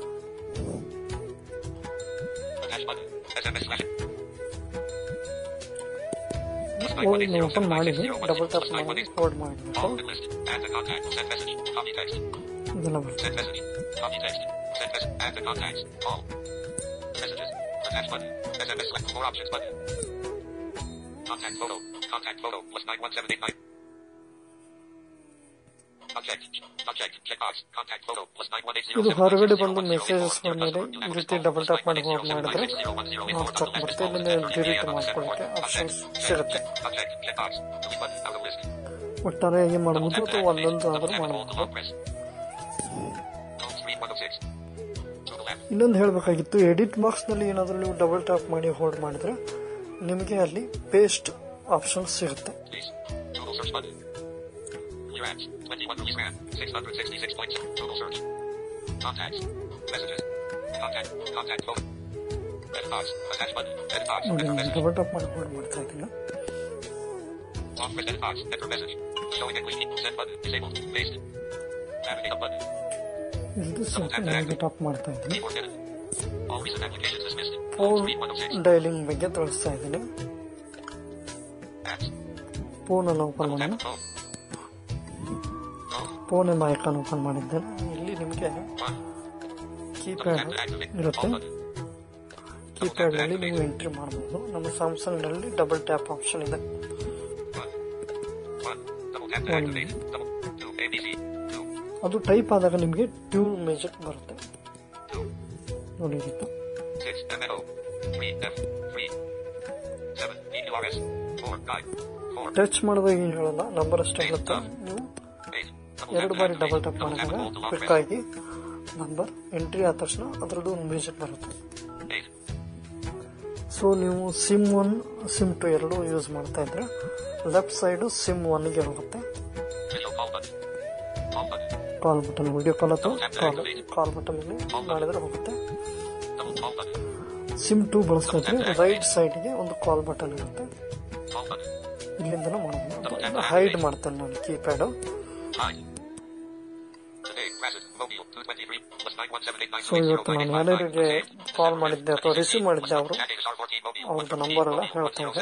Attach button, SMS slash hold ಓಪನ್ ಮಾಡಿದ್ವಿ ಡಬಲ್ ಟ್ಯಾಪ್ ಮಾಡಿ ಹೋಲ್ಡ್ ಮಾಡಬೇಕು All list. Add to contact. Send message. Copy text. ಇದೆಲ್ಲ ಬರುತ್ತೆ Send message. Copy text. Send message. Add to contacts. All. Messages. Attach button. SMS select more options button. Contact photo. Contact photo. Plus 91789. Object. Object. Checkbox. Contact photo. Plus 91807. ಇದು ಹೊರಗಡೆ ಬಂದು ಮೆಸೇಜಸ್ಗಳ ಮೇಲೆ ಈ ರೀತಿ double tap ಮಾಡಿ hold ಮಾಡಿದ್ರೆ ನಾವು check ಬರುತ್ತೆ ಇಲ್ಲಿಂದ ಡಿಲೀಟ್ ಮಾಡ್ಕೊಳ್ಳೋಕ್ಕೆ ಆಪ್ಷನ್ಸ್ ಸಿಗುತ್ತೆ Object. Checkbox. Delete button. Out of list. ಒಟ್ಟಾರೆಯಾಗಿ ಮಾಡ್ಬೋದು ಅಥವಾ ಒಂದೊಂದು ಆದರೂ ಮಾಡ್ಬೋದು ಇನ್ನೊಂದು ಹೇಳಬೇಕಾಗಿತ್ತು ಎಡಿಟ್ ಬಾಕ್ಸ್ನಲ್ಲಿ ಏನಾದರೂ ನೀವು ಡಬಲ್ ಟ್ಯಾಪ್ ಮಾಡಿ ಹೋಲ್ಡ್ ಮಾಡಿದ್ರೆ ನಿಮಗೆ ಅಲ್ಲಿ ಪೇಸ್ಟ್ ಆಪ್ಷನ್ ಸಿಗುತ್ತೆ Google search button. Clear apps. 21 release RAM. 666 points. Google search. Contacts. Messages. Contact. Contact phone. Edit box. Attach button. Edit box. ನೋಡಿ Enter ನಾನು message. ಡಬಲ್ ಟ್ಯಾಪ್ ಮಾಡಿ ಹೋಲ್ಡ್ ಮಾಡ್ತಾ ಇದ್ದೀನಿ Off with edit box. Enter message. Showing English. Send button. Disabled. Paste. Navigate up button. ಇದು ಸ್ವಲ್ಪ ನಾನು tap ಮಾಡ್ತಾ ಇದ್ದೀನಿ Keyboard edit. All recent applications dismissed. Phone Screen 106. Dialing ಬಗ್ಗೆ ತಿಳಿಸ್ತಾ ಇದ್ದೀನಿ Apps. ಫೋನನ್ನು ಓಪನ್ ಮಾಡೋಣ Tap phone. Phone. ಫೋನ್ ಎಂಬ ಐಕಾನ್ ಓಪನ್ ಮಾಡಿದ್ದೇನೆ ಇಲ್ಲಿ ನಿಮಗೆ One. Keypad Tap to activate. ಇರುತ್ತೆ All button. ಕೀಪ್ಯಾಡ್ನಲ್ಲಿ ನೀವು ಎಂಟ್ರಿ ಮಾಡ್ಬೋದು ನಮ್ಮ ಸ್ಯಾಮ್ಸಂಗ್ನಲ್ಲಿ ಡಬಲ್ ಟ್ಯಾಪ್ ಆಪ್ಷನ್ ಇದೆ One. One. Double tap to activate. Double. Two. ABC. Two. ಅದು ಟೈಪ್ ಆದಾಗ ನಿಮಗೆ ಟ್ಯೂನ್ ಮ್ಯೂಸಿಕ್ ಬರುತ್ತೆ Two. ನೋಡಿ ಈ ರೀತಿ Six. MNO. Three. F. Three. Seven. PQRS. Four. Nine. Four. Touch ಮಾಡಿದಾಗ ಏನು ಹೇಳಲ್ಲ ನಂಬರ್ ಅಷ್ಟೇ ಹೇಳುತ್ತೆ ನೀವು Eight. Double ಎರಡು tap to ಬಾರಿ activate. Double tap Double tap ಮಾಡಿದಾಗ to hold to long quick press. ಆಗಿ ನಂಬರ್ ಎಂಟ್ರಿ ಆದ ತಕ್ಷಣ ಅದರದ್ದು ಒಂದು ಮ್ಯೂಸಿಕ್ ಬರುತ್ತೆ Eight. ಸೊ ನೀವು ಸಿಮ್ ಒನ್ ಸಿಮ್ ಟು ಎರಡು ಯೂಸ್ ಮಾಡ್ತಾ ಇದ್ರೆ ಲೆಫ್ಟ್ ಸೈಡು ಸಿಮ್ ಒನ್ಗೆ ಹೋಗುತ್ತೆ Video call button. Call button. Call button video call ಅಥವಾ ಕಾಲ್ ಕಾಲ್ ಬಟನ್ ಮೇಲೆ ಮಾಡಿದ್ರೆ ಹೋಗುತ್ತೆ Double call button. SIM two ಬಳಸ್ತಾ ಇದ್ರೆ ರೈಟ್ ಸೈಡ್ಗೆ ಒಂದು ಕಾಲ್ ಬಟನ್ ಇರುತ್ತೆ Call button. ಇಲ್ಲಿಂದನೂ ಮಾಡಬಹುದು ಹೈಡ್ ಮಾಡ್ತೇನೆ ನಾನು keypad Hide. Today. Rapid. Mobile. 223. Plus 91789. So ಇವತ್ತು ನಾನು ಯಾರ್ಯಾರಿಗೆ ಕಾಲ್ ಮಾಡಿದ್ದೆ ಅಥವಾ ರಿಸೀವ್ ಮಾಡಿದ್ದೆ ಅವರು ಅವ್ರದ್ದು ನಂಬರ್ ಎಲ್ಲ ಹೇಳ್ತಾ ಇದೆ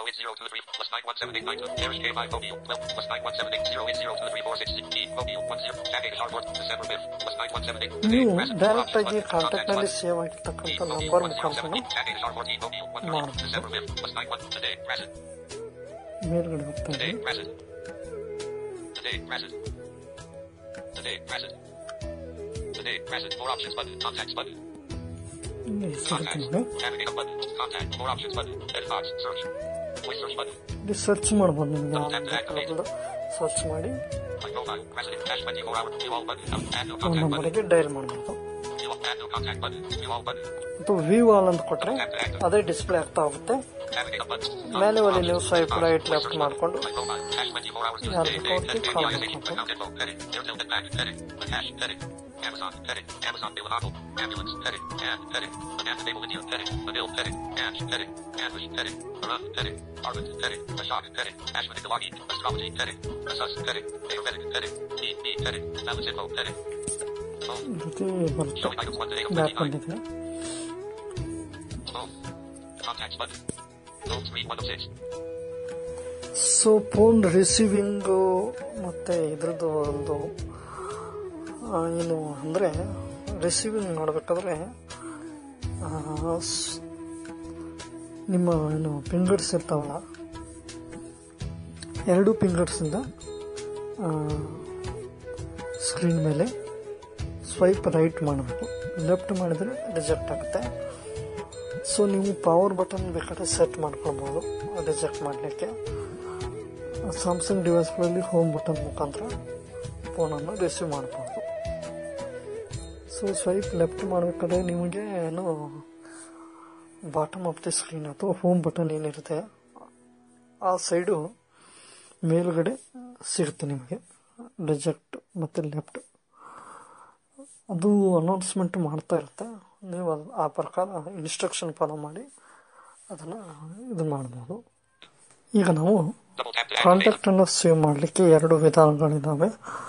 ನೀವು ಡೈರೆಕ್ಟ್ ಆಗಿ ಕಾಂಟ್ಯಾಕ್ಟ್ ನಲ್ಲಿ ಸೇವ್ ಆಗಿರ್ತಕ್ಕಂಥ ನಂಬರ್ ಮುಖಾಂತರ ಮೇಲ್ಗಡೆ ಹೋಗ್ತಾ Today, ಇದ್ದೀನಿ present. Today, present. Today, present. Today, present. More options button. Contacts button. ಇಲ್ಲಿ ಸಿಗುತ್ತೆ Contacts. ನೋಡಿ Navigate button. Contact. More options button. Edit box. Search. Voice search button. ಇಲ್ಲಿ ಸರ್ಚ್ ಮಾಡ್ಬೋದು ನಿಮಗೆ ಸರ್ಚ್ ಮಾಡಿ My profile. President. Dash 24 hour. View all button. Add no ಆ contact button. ನಂಬರಿಗೆ dial ಮಾಡ್ಬೋದು View all. Add no contact button. View all button. ಅಥವಾ view all ಅಂತ ಕೊಟ್ರೆ ಅದೇ ಡಿಸ್ಪ್ಲೇ ಆಗ್ತಾ ಹೋಗುತ್ತೆ Navigate button. ಮ್ಯಾನ್ಯುವಲಿ ನೀವು ಸ್ವೈಪ್ ರೈಟ್ ಲೆಫ್ಟ್ ಮಾಡಿಕೊಂಡು My profile. Dash 24 hours. Yeah, Day, before day, the edit, call AIS button. account info. Edit. Airtel net back. Edit. The cash. Edit. Amazon. Edit. Amazon Bill Apple. Ambulance. Edit. And. Edit. Banana Stable India. Edit. The bill. Edit. And. Edit. Ambush. Edit. Arun. Edit. Arvind. Edit. Ashok. Edit. Ashwin Kawagi. Astrology. Edit. Asus. Edit. Ayurvedic. Edit. E. E. Edit. Balance info. Edit. Phone. ಈ ರೀತಿ ಬರುತ್ತೆ Showing items one day of back 29. ಬಂದಿದೆ Phone. Contacts button. Phone 3106. So phone receiving ಮತ್ತು ಇದ್ರದ್ದು ಒಂದು ಆ, ಏನು ಅಂದರೆ ರಿಸೀವಿಂಗ್ ಮಾಡಬೇಕಾದ್ರೆ ನಿಮ್ಮ ಏನು ಫಿಂಗರ್ಸ್ ಇರ್ತಾವಲ್ಲ ಎರಡು ಫಿಂಗರ್ಸಿಂದ ಸ್ಕ್ರೀನ್ ಮೇಲೆ ಸ್ವೈಪ್ ರೈಟ್ ಮಾಡಬೇಕು ಲೆಫ್ಟ್ ಮಾಡಿದರೆ ರಿಜೆಕ್ಟ್ ಆಗುತ್ತೆ ಸೊ ನೀವು ಪವರ್ ಬಟನ್ ಬೇಕಾದ್ರೆ ಸೆಟ್ ಮಾಡ್ಕೊಳ್ಬೋದು ರಿಜೆಕ್ಟ್ ಮಾಡಲಿಕ್ಕೆ ಸ್ಯಾಮ್ಸಂಗ್ ಡಿವೈಸ್ಗಳಲ್ಲಿ ಹೋಮ್ ಬಟನ್ ಮುಖಾಂತರ ಫೋನನ್ನು ರಿಸೀವ್ ಮಾಡ್ಬೋದು ಸೊ ಸ್ವೈಪ್ ಲೆಫ್ಟ್ ಮಾಡಬೇಕಾದ್ರೆ ನಿಮಗೆ ಏನು ಬಾಟಮ್ ಆಫ್ ದಿ ಸ್ಕ್ರೀನ್ ಅಥವಾ ಹೋಮ್ ಬಟನ್ ಏನಿರುತ್ತೆ ಆ ಸೈಡು ಮೇಲ್ಗಡೆ ಸಿಗುತ್ತೆ ನಿಮಗೆ ರಿಜೆಕ್ಟ್ ಮತ್ತು ಲೆಫ್ಟ್ ಅದು ಅನೌನ್ಸ್ಮೆಂಟ್ ಮಾಡ್ತಾ ಇರುತ್ತೆ ನೀವು ಅದು ಆ ಪ್ರಕಾರ ಇನ್ಸ್ಟ್ರಕ್ಷನ್ ಫಾಲೋ ಮಾಡಿ ಅದನ್ನು ಇದು ಮಾಡ್ಬೋದು ಈಗ ನಾವು Double tap to activate. Contact ಅನ್ನು ಸೇವ್ ಮಾಡಲಿಕ್ಕೆ ಎರಡು ವಿಧಾನಗಳಿದ್ದಾವೆ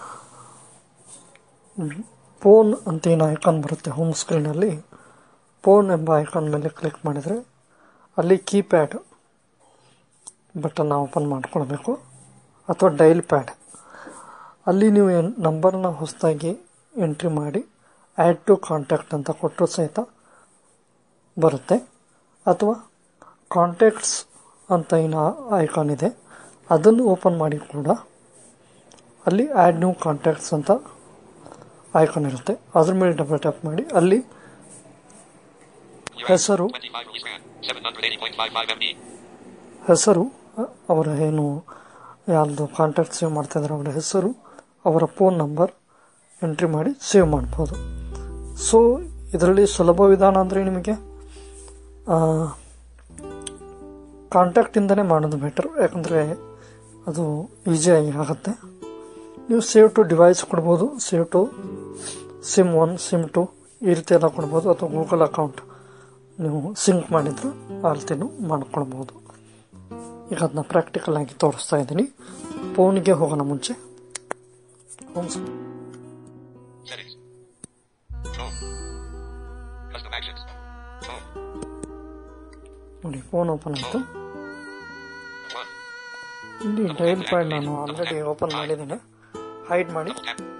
ಫೋನ್ ಅಂತ ಏನು ಐಕಾನ್ ಬರುತ್ತೆ ಹೋಮ್ ಸ್ಕ್ರೀನಲ್ಲಿ ಫೋನ್ ಎಂಬ ಐಕಾನ್ ಮೇಲೆ ಕ್ಲಿಕ್ ಮಾಡಿದರೆ ಅಲ್ಲಿ ಕೀಪ್ಯಾಡ್ ಬಟನ್ ಓಪನ್ ಮಾಡ್ಕೊಳ್ಬೇಕು ಅಥವಾ ಡೈಲ್ ಪ್ಯಾಡ್ ಅಲ್ಲಿ ನೀವು ನಂಬರ್ನ ಹೊಸದಾಗಿ ಎಂಟ್ರಿ ಮಾಡಿ ಆ್ಯಡ್ ಟು ಕಾಂಟ್ಯಾಕ್ಟ್ ಅಂತ ಕೊಟ್ಟರು ಸಹಿತ ಬರುತ್ತೆ ಅಥವಾ ಕಾಂಟ್ಯಾಕ್ಟ್ಸ್ ಅಂತ ಏನು ಐಕಾನ್ ಇದೆ ಅದನ್ನು ಓಪನ್ ಮಾಡಿ ಕೂಡ ಅಲ್ಲಿ ಆ್ಯಡ್ ನ್ಯೂ ಕಾಂಟ್ಯಾಕ್ಟ್ಸ್ ಅಂತ ಐಕಾನ್ ಇರುತ್ತೆ ಅದ್ರ ಮೇಲೆ ಡಬಲ್ ಟ್ಯಾಪ್ ಮಾಡಿ ಅಲ್ಲಿ Your ಹೆಸರು 25 release man. 780.55 MB. ಹೆಸರು ಅ- ಅವರ ಏನು ಯಾರ್ದು ಕಾಂಟ್ಯಾಕ್ಟ್ ಸೇವ್ ಮಾಡ್ತಾ ಇದ್ದಾರೆ ಅವರ ಹೆಸರು ಅವರ ಫೋನ್ ನಂಬರ್ ಎಂಟ್ರಿ ಮಾಡಿ ಸೇವ್ ಮಾಡ್ಬೋದು ಸೊ ಇದರಲ್ಲಿ ಸುಲಭ ವಿಧಾನ ಅಂದರೆ ನಿಮಗೆ ಕಾಂಟ್ಯಾಕ್ಟಿಂದನೇ ಮಾಡೋದು ಬೆಟರ್ ಯಾಕಂದರೆ ಅದು ಈಸಿಯಾಗಿ ಆಗುತ್ತೆ ನೀವು ಸೇವ್ ಟು ಡಿವೈಸ್ ಕೊಡ್ಬೋದು save to SIM one SIM two ಈ ರೀತಿ ಎಲ್ಲ ಕೊಡ್ಬೋದು ಅಥವಾ ಗೂಗಲ್ ಅಕೌಂಟ್ ನೀವು ಸಿಂಕ್ ಮಾಡಿದ್ರು ಆ ರೀತಿನೂ ಮಾಡ್ಕೊಳ್ಬೋದು ಈಗ ಅದನ್ನ ಪ್ರಾಕ್ಟಿಕಲ್ ಆಗಿ ತೋರಿಸ್ತಾ ಇದ್ದೀನಿ ಫೋನ್ಗೆ ಹೋಗೋಣ ಮುಂಚೆ home Settings. Home. Custom actions. Home. ನೋಡಿ ಫೋನ್ ಓಪನ್ ಆಯಿತು 1. ಇಲ್ಲಿ ಡೈಲ್ ಪ್ಯಾಡ್ ನಾನು ಆಲ್ರೆಡಿ ಓಪನ್ ಮಾಡಿದ್ದೇನೆ ಹೈಡ್ ಮಾಡಿ Double tap.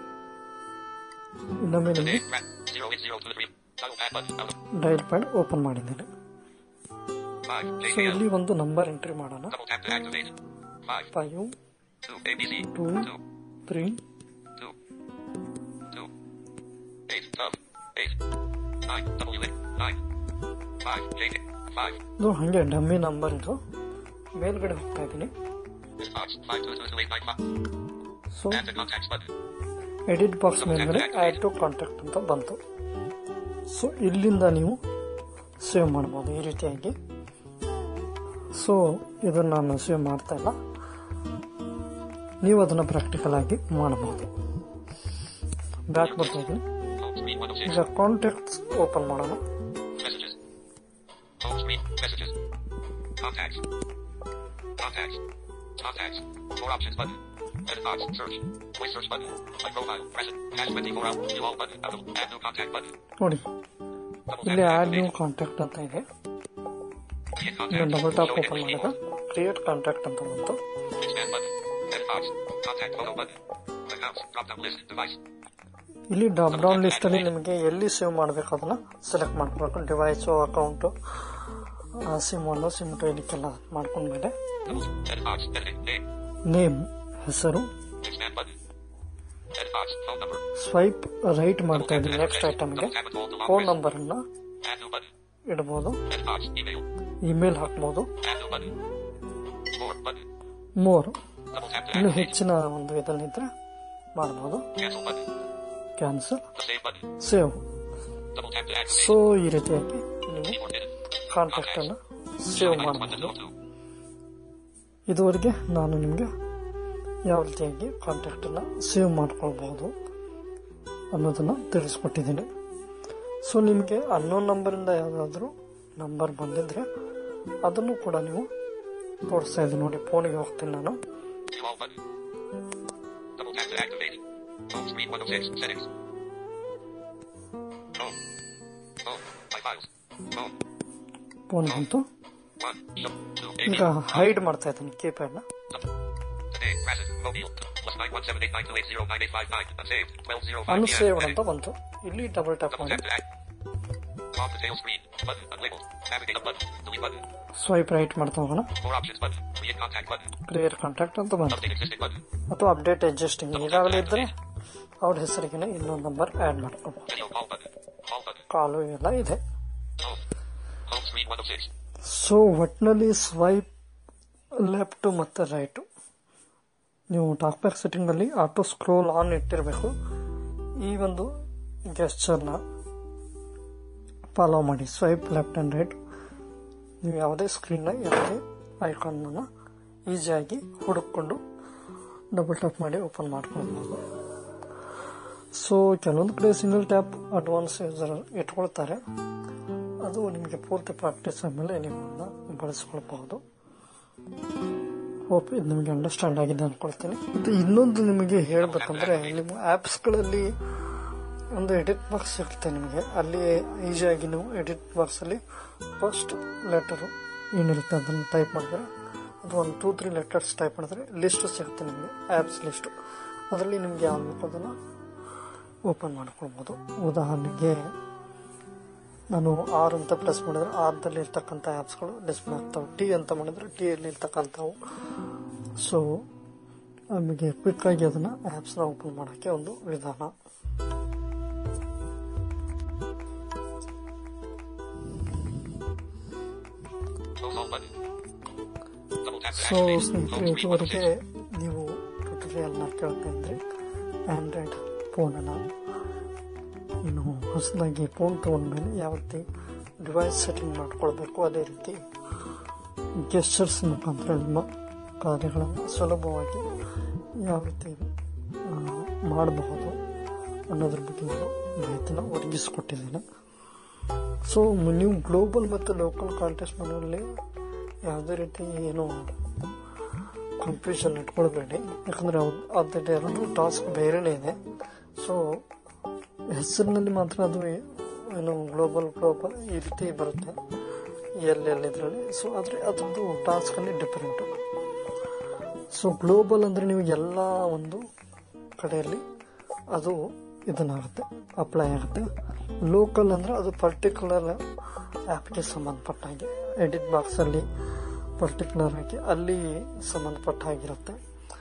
ಇನ್ನೊಮ್ಮೆ Today. ನಿಮಗೆ Rat. 08023. Dial pad button. Out of. Dial pad open ಮಾಡಿದ್ದೇನೆ Five. So JBL. ಇಲ್ಲಿ ಒಂದು ನಂಬರ್ ಎಂಟ್ರಿ ಮಾಡೋಣ Double tap to activate. Five. Five Two. ABC. Two. Two. Three Two. Two. Eight. Twelve. Eight. Nine. W. A. Nine. Five. JK. Five. ಇದು ಹಾಗೆ dummy number ಇದು ಮೇಲ್ಗಡೆ ಹೋಗ್ತಾ ಇದ್ದೀನಿ Xbox. Five two two two eight nine five. So Add to contacts button. Edit box ಮೇಲ್ಗಡೆ add to contact ಅಂತ ಬಂತು so ಇಲ್ಲಿಂದ ನೀವು ಸೇವ್ ಮಾಡ್ಬೋದು ಈ ರೀತಿಯಾಗಿ ಸೊ ಇದನ್ನು ನಾನು ಸೇವ್ ಮಾಡ್ತಾ ಇಲ್ಲ ನೀವು ಅದನ್ನು ಪ್ರಾಕ್ಟಿಕಲ್ ಆಗಿ ಮಾಡಬಹುದು ಬ್ಯಾಕ್ ಬರ್ತಾ ಇದ್ದೀನಿ Home screen one oh six. ಈಗ ಕಾಂಟ್ಯಾಕ್ಟ್ಸ್ ಓಪನ್ ಮಾಡೋಣ Messages. Home screen. Messages. Contacts. Contacts. Contacts. More options button. Edit box. Search. Voice search button. My profile. Present. Past 24 hours. View all button. Available. Add new contact button. ನೋಡಿ Double ಇಲ್ಲಿ tap to add new activate. Contact ಅಂತ ಇದೆ Create ನೀವು contact. Double tap Show open English ಮಾಡಿದಾಗ keyboard. Create contact ಅಂತ ಬಂತು Expand button. Edit box. Contact photo button. Accounts. Drop down list. Device. ಇಲ್ಲಿ drop down list ಅಲ್ಲಿ ನಿಮಗೆ ಎಲ್ಲಿ ಸೇವ್ ಮಾಡಬೇಕು ಅದನ್ನ ಸೆಲೆಕ್ಟ್ ಮಾಡ್ಕೋಬೇಕು device account SIM one SIM two ಇದಕ್ಕೆಲ್ಲ ಮಾಡ್ಕೊಂಡ್ಮೇಲೆ Double. Edit box. Editing. Name. Name ಹೆಸರು Expand button. Edit box. Phone number. Swipe right ಮಾಡ್ತಾ Double tap ಇದ್ದೀನಿ to ನೆಕ್ಸ್ಟ್ activate. ಐಟಮ್ಗೆ Double tap to hold the long phone press. ನಂಬರನ್ನ Add new button. ಇಡ್ಬೋದು Edit box. Email. Email ಹಾಕ್ಬೋದು Add new button. More button. More Double tap to ಇನ್ನು activate. ಹೆಚ್ಚಿನ ಒಂದು ಇದನ್ನಿದ್ರೆ ಮಾಡ್ಬೋದು Cancel button. Cancel The save button. Save Double tap to activate. So ಈ ರೀತಿಯಾಗಿ ನೀವು Keyboard hidden. ಕಾಂಟ್ಯಾಕ್ಟ್ ಅನ್ನು ಸೇವ್ Select one to ಮಾಡಬಹುದು two. ಇದುವರೆಗೆ ನಾನು ನಿಮಗೆ ಯಾವ ರೀತಿಯಾಗಿ ಕಾಂಟ್ಯಾಕ್ಟನ್ನು ಸೇವ್ ಮಾಡ್ಕೊಳ್ಬೋದು ಅನ್ನೋದನ್ನು ತಿಳಿಸ್ಕೊಟ್ಟಿದ್ದೀನಿ ಸೊ ನಿಮಗೆ ಅನ್ನೋನ್ ನಂಬರಿಂದ ಯಾವುದಾದ್ರೂ ನಂಬರ್ ಬಂದಿದ್ರೆ ಅದನ್ನು ಕೂಡ ನೀವು ತೋರಿಸ್ತಾ ಇದ್ದೀನಿ ನೋಡಿ ಫೋನಿಗೆ ಹೋಗ್ತೀನಿ ನಾನು View all button. Double tap to activate. Home screen 106. Settings. Home. Home. My files. Home. Phone ಬಂತು One. Show. Two. ಈಗ AB. ಹೈಡ್ ಮಾಡ್ತಾ ಇದ್ದೀನಿ ಕೀಪ್ಯಾಡ್ನ Today. Passive. Mobile. Plus 91789280985. Unsaved. 1205 ಅನ್ಸೇವ್ PM. ಅಂತ ಬಂತು ಇಲ್ಲಿ ಡಬಲ್ ಟ್ಯಾಪ್ Double ಮಾಡಿ tap to act. Off the tail screen. Button. Unlabeled. Navigate up button. Delete button. Swipe right ಮಾಡ್ತಾ ಹೋಗೋಣ More options button. Create contact button. Clear contact ಅಂತ ಬಂತು Update existing button. ಅಥವಾ update adjusting ಈಗಾಗಲೇ ಇದ್ದರೆ ಅವ್ರ ಹೆಸರಿಗೆ ಇನ್ನೊಂದು ನಂಬರ್ ಆ್ಯಡ್ ಮಾಡ್ಕೋಬಹುದು Video call button. Call button. Call ಎಲ್ಲ ಇದೆ Home. Home screen 106. ಸೊ ಒಟ್ಟಿನಲ್ಲಿ ಸ್ವೈಪ್ ಲೆಫ್ಟ್ ಮತ್ತು ರೈಟು ನೀವು ಟಾಕ್ ಬ್ಯಾಕ್ ಸೆಟ್ಟಿಂಗಲ್ಲಿ ಆಟೋ ಸ್ಕ್ರೋಲ್ ಆನ್ ಇಟ್ಟಿರಬೇಕು ಈ ಒಂದು ಗೆಸ್ಚರ್ನ ಫಾಲೋ ಮಾಡಿ ಸ್ವೈಪ್ ಲೆಫ್ಟ್ ಆ್ಯಂಡ್ ರೈಟ್ ನೀವು ಯಾವುದೇ ಸ್ಕ್ರೀನ್ನ ಯಾವುದೇ ಐಕಾನ್ನ ಈಸಿಯಾಗಿ ಹುಡುಕೊಂಡು ಡಬಲ್ ಟ್ಯಾಪ್ ಮಾಡಿ ಓಪನ್ ಮಾಡ್ಕೊಳ್ಬೋದು ಸೊ ಕೆಲವೊಂದು ಕಡೆ ಸಿಂಗಲ್ ಟ್ಯಾಪ್ ಅಡ್ವಾನ್ಸ್ ಯೂಸರ್ ಇಟ್ಕೊಳ್ತಾರೆ ಅದು ನಿಮಗೆ ಪೂರ್ತಿ ಪ್ರಾಕ್ಟೀಸ್ ಆದಮೇಲೆ ನೀವು ಅದನ್ನ ಬಳಸ್ಕೊಳ್ಬಹುದು ಹೋಪ್ ಇದು ನಿಮಗೆ ಅಂಡರ್ಸ್ಟ್ಯಾಂಡ್ ಆಗಿದೆ ಅನ್ಕೊಳ್ತೀನಿ ಮತ್ತು ಇನ್ನೊಂದು ನಿಮಗೆ ಹೇಳಬೇಕಂದ್ರೆ ನಿಮ್ಮ ಆ್ಯಪ್ಸ್ಗಳಲ್ಲಿ ಒಂದು ಎಡಿಟ್ ಬಾಕ್ಸ್ ಸಿಗುತ್ತೆ ನಿಮಗೆ ಅಲ್ಲಿ ಈಸಿಯಾಗಿ ನೀವು ಎಡಿಟ್ ಬಾಕ್ಸಲ್ಲಿ ಫಸ್ಟ್ ಲೆಟರು ಏನಿರುತ್ತೆ ಅದನ್ನು ಟೈಪ್ ಮಾಡಿದ್ರೆ ಅದು ಒಂದು ಟೂ ತ್ರೀ ಲೆಟರ್ಸ್ ಟೈಪ್ ಮಾಡಿದ್ರೆ ಲಿಸ್ಟ್ ಸಿಗುತ್ತೆ ನಿಮಗೆ ಆ್ಯಪ್ಸ್ ಲಿಸ್ಟು ಅದರಲ್ಲಿ ನಿಮಗೆ ಯಾವ್ದು ಬೇಕು ಅದನ್ನು ಓಪನ್ ಮಾಡ್ಕೊಳ್ಬೋದು ಉದಾಹರಣೆಗೆ ನಾನು ಆರ್ ಅಂತ ಪ್ರೆಸ್ ಮಾಡಿದ್ರೆ ಆರ್ದಲ್ಲಿ ಇರ್ತಕ್ಕಂಥ ಆ್ಯಪ್ಸ್ಗಳು ಡಿಸ್ಪ್ಲೇ ಆಗ್ತಾವೆ ಟಿ ಅಂತ ಮಾಡಿದ್ರೆ ಟಿ ಅಲ್ಲಿ ಇರ್ತಕ್ಕಂಥವು ಸೊ ನಮಗೆ ಕ್ವಿಕ್ಕಾಗಿ ಅದನ್ನು ಆ್ಯಪ್ಸ್ನ ಓಪನ್ ಮಾಡೋಕ್ಕೆ ಒಂದು ವಿಧಾನ Close all button. Double tap to so activate. ಸ್ನೇಹಿತರೆ Home screen ಇದುವರೆಗೆ 106. ನೀವು ಟ್ಯುಟೋರಿಯಲ್ನ ಕೇಳ್ತಾ ಇದ್ರೆ ಆ್ಯಂಡ್ರಾಯ್ಡ್ ಫೋನನ್ನು ಇನ್ನು ಹೊಸದಾಗಿ ಫೋನ್ ತೊಗೊಂಡ್ಮೇಲೆ ಯಾವ ರೀತಿ ಡಿವೈಸ್ ಸೆಟ್ಟಿಂಗ್ ಮಾಡ್ಕೊಳ್ಬೇಕು ಅದೇ ರೀತಿ ಗೆಸ್ಚರ್ಸ್ ಮುಖಾಂತರ ನಿಮ್ಮ ಕಾರ್ಯಗಳನ್ನು ಸುಲಭವಾಗಿ ಯಾವ ರೀತಿ ಆ, ಮಾಡಬಹುದು ಅನ್ನೋದ್ರ ಬಗ್ಗೆ ನಾನು ಮಾಹಿತಿನ ಒದಗಿಸ್ಕೊಟ್ಟಿದ್ದೇನೆ ಸೊ ನೀವು ಗ್ಲೋಬಲ್ ಮತ್ತು ಲೋಕಲ್ ಕಾಂಟೆಸ್ಟ್ ಮನೆಯಲ್ಲಿ ಯಾವುದೇ ರೀತಿ ಏನು ಕನ್ಫ್ಯೂಷನ್ ಇಟ್ಕೊಳ್ಬೇಡಿ ಯಾಕಂದರೆ ಅದ್ರ ಎರಡು ಟಾಸ್ಕ್ ಬೇರೆನೇ ಇದೆ ಸೊ ಹೆಸರಿನಲ್ಲಿ ಮಾತ್ರ ಅದು ಏನು ಗ್ಲೋಬಲ್ ಗ್ಲೋಬಲ್ ಈ ರೀತಿ ಬರುತ್ತೆ ಎಲ್ಲೆಲ್ಲಿ ಇದರಲ್ಲಿ ಸೊ ಆದರೆ ಅದ್ರದ್ದು ಟಾಸ್ಕಲ್ಲಿ ಡಿಫ್ರೆಂಟು ಸೊ ಗ್ಲೋಬಲ್ ಅಂದರೆ ನೀವು ಎಲ್ಲ ಒಂದು ಕಡೆಯಲ್ಲಿ ಅದು ಇದನ್ನಾಗುತ್ತೆ ಅಪ್ಲೈ ಆಗುತ್ತೆ ಲೋಕಲ್ ಅಂದರೆ ಅದು ಪರ್ಟಿಕ್ಯುಲರ್ ಆ್ಯಪ್ಗೆ ಸಂಬಂಧಪಟ್ಟ ಹಾಗೆ ಎಡಿಟ್ ಬಾಕ್ಸಲ್ಲಿ ಪರ್ಟಿಕ್ಯುಲರ್ ಆಗಿ ಅಲ್ಲಿ ಸಂಬಂಧಪಟ್ಟ ಹಾಗಿರುತ್ತೆ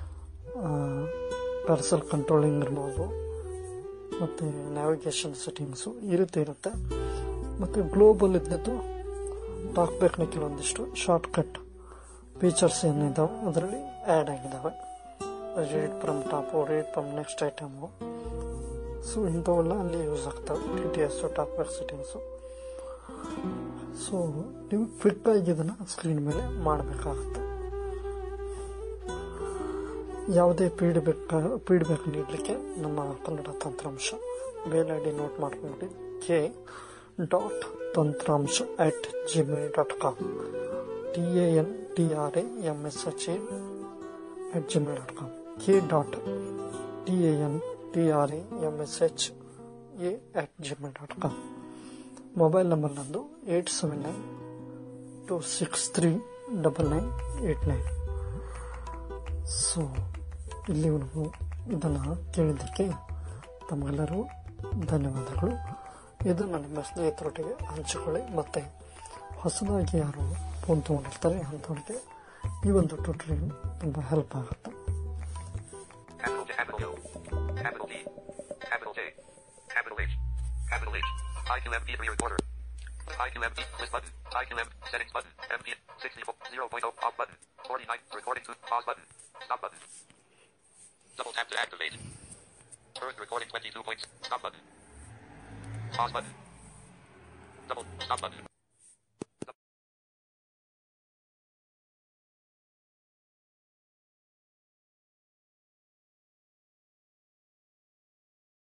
ಪಾರ್ಸಲ್ ಕಂಟ್ರೋಲಿಂಗ್ ಇರ್ಬೋದು ಮತ್ತು ನ್ಯಾವಿಗೇಷನ್ ಸೆಟ್ಟಿಂಗ್ಸು ಈ ರೀತಿ ಇರುತ್ತೆ ಮತ್ತು ಗ್ಲೋಬಲ್ ಇದ್ದದ್ದು ಟಾಕ್ ಬೇಕ್ನ ಕೆಲವೊಂದಿಷ್ಟು ಶಾರ್ಟ್ಕಟ್ ಫೀಚರ್ಸ್ ಏನಿದ್ದಾವೆ ಅದರಲ್ಲಿ ಆ್ಯಡ್ ಆಗಿದ್ದಾವೆ read from top read from next item so ಇಂಥವೆಲ್ಲ ಅಲ್ಲಿ ಯೂಸ್ ಆಗ್ತವೆ T T S TalkBack settings so ನೀವು ಕ್ವಿಕ್ಕಾಗಿ ಇದನ್ನು ಸ್ಕ್ರೀನ್ ಮೇಲೆ ಮಾಡಬೇಕಾಗುತ್ತೆ ಯಾವುದೇ ಫೀಡ್ಬ್ಯಾಕ್ ಫೀಡ್ಬ್ಯಾಕ್ ನೀಡಲಿಕ್ಕೆ ನಮ್ಮ Kannada Tantramsha mail I D note ಮಾಡ್ಕೊಂಡು K dot Tantramsha at Gmail dot com T A N T R A M S H A at Gmail dot com K dot T A N T R A M S H A at Gmail dot com mobile number ನಂದು eight seven nine two six three double nine eight nine so ಇಲ್ಲಿವರೆಗೂ ಇದನ್ನು ಕೇಳಿದ್ದಕ್ಕೆ ತಮಗೆಲ್ಲರೂ ಧನ್ಯವಾದಗಳು ಇದನ್ನು ನಿಮ್ಮ ಸ್ನೇಹಿತರೊಟ್ಟಿಗೆ ಹಂಚಿಕೊಳ್ಳಿ ಮತ್ತು ಹೊಸದಾಗಿ ಯಾರು ಫೋನ್ ತೊಗೊಂಡಿರ್ತಾರೆ ಅಂಥವ್ರಿಗೆ ಈ ಒಂದು ಟ್ಯೂಟೋರಿಯಲ್ ತುಂಬ ಹೆಲ್ಪ್ ಆಗುತ್ತೆ Capital J, capital U, capital D, capital J, capital H, capital H, I2MP3 recorder, I2MP list button, I2M settings button, MP 64 0.0 off button, 49 recording to pause button, stop button. Double tap to activate. Current recording 22 points, stop button. Pause button. Double stop button.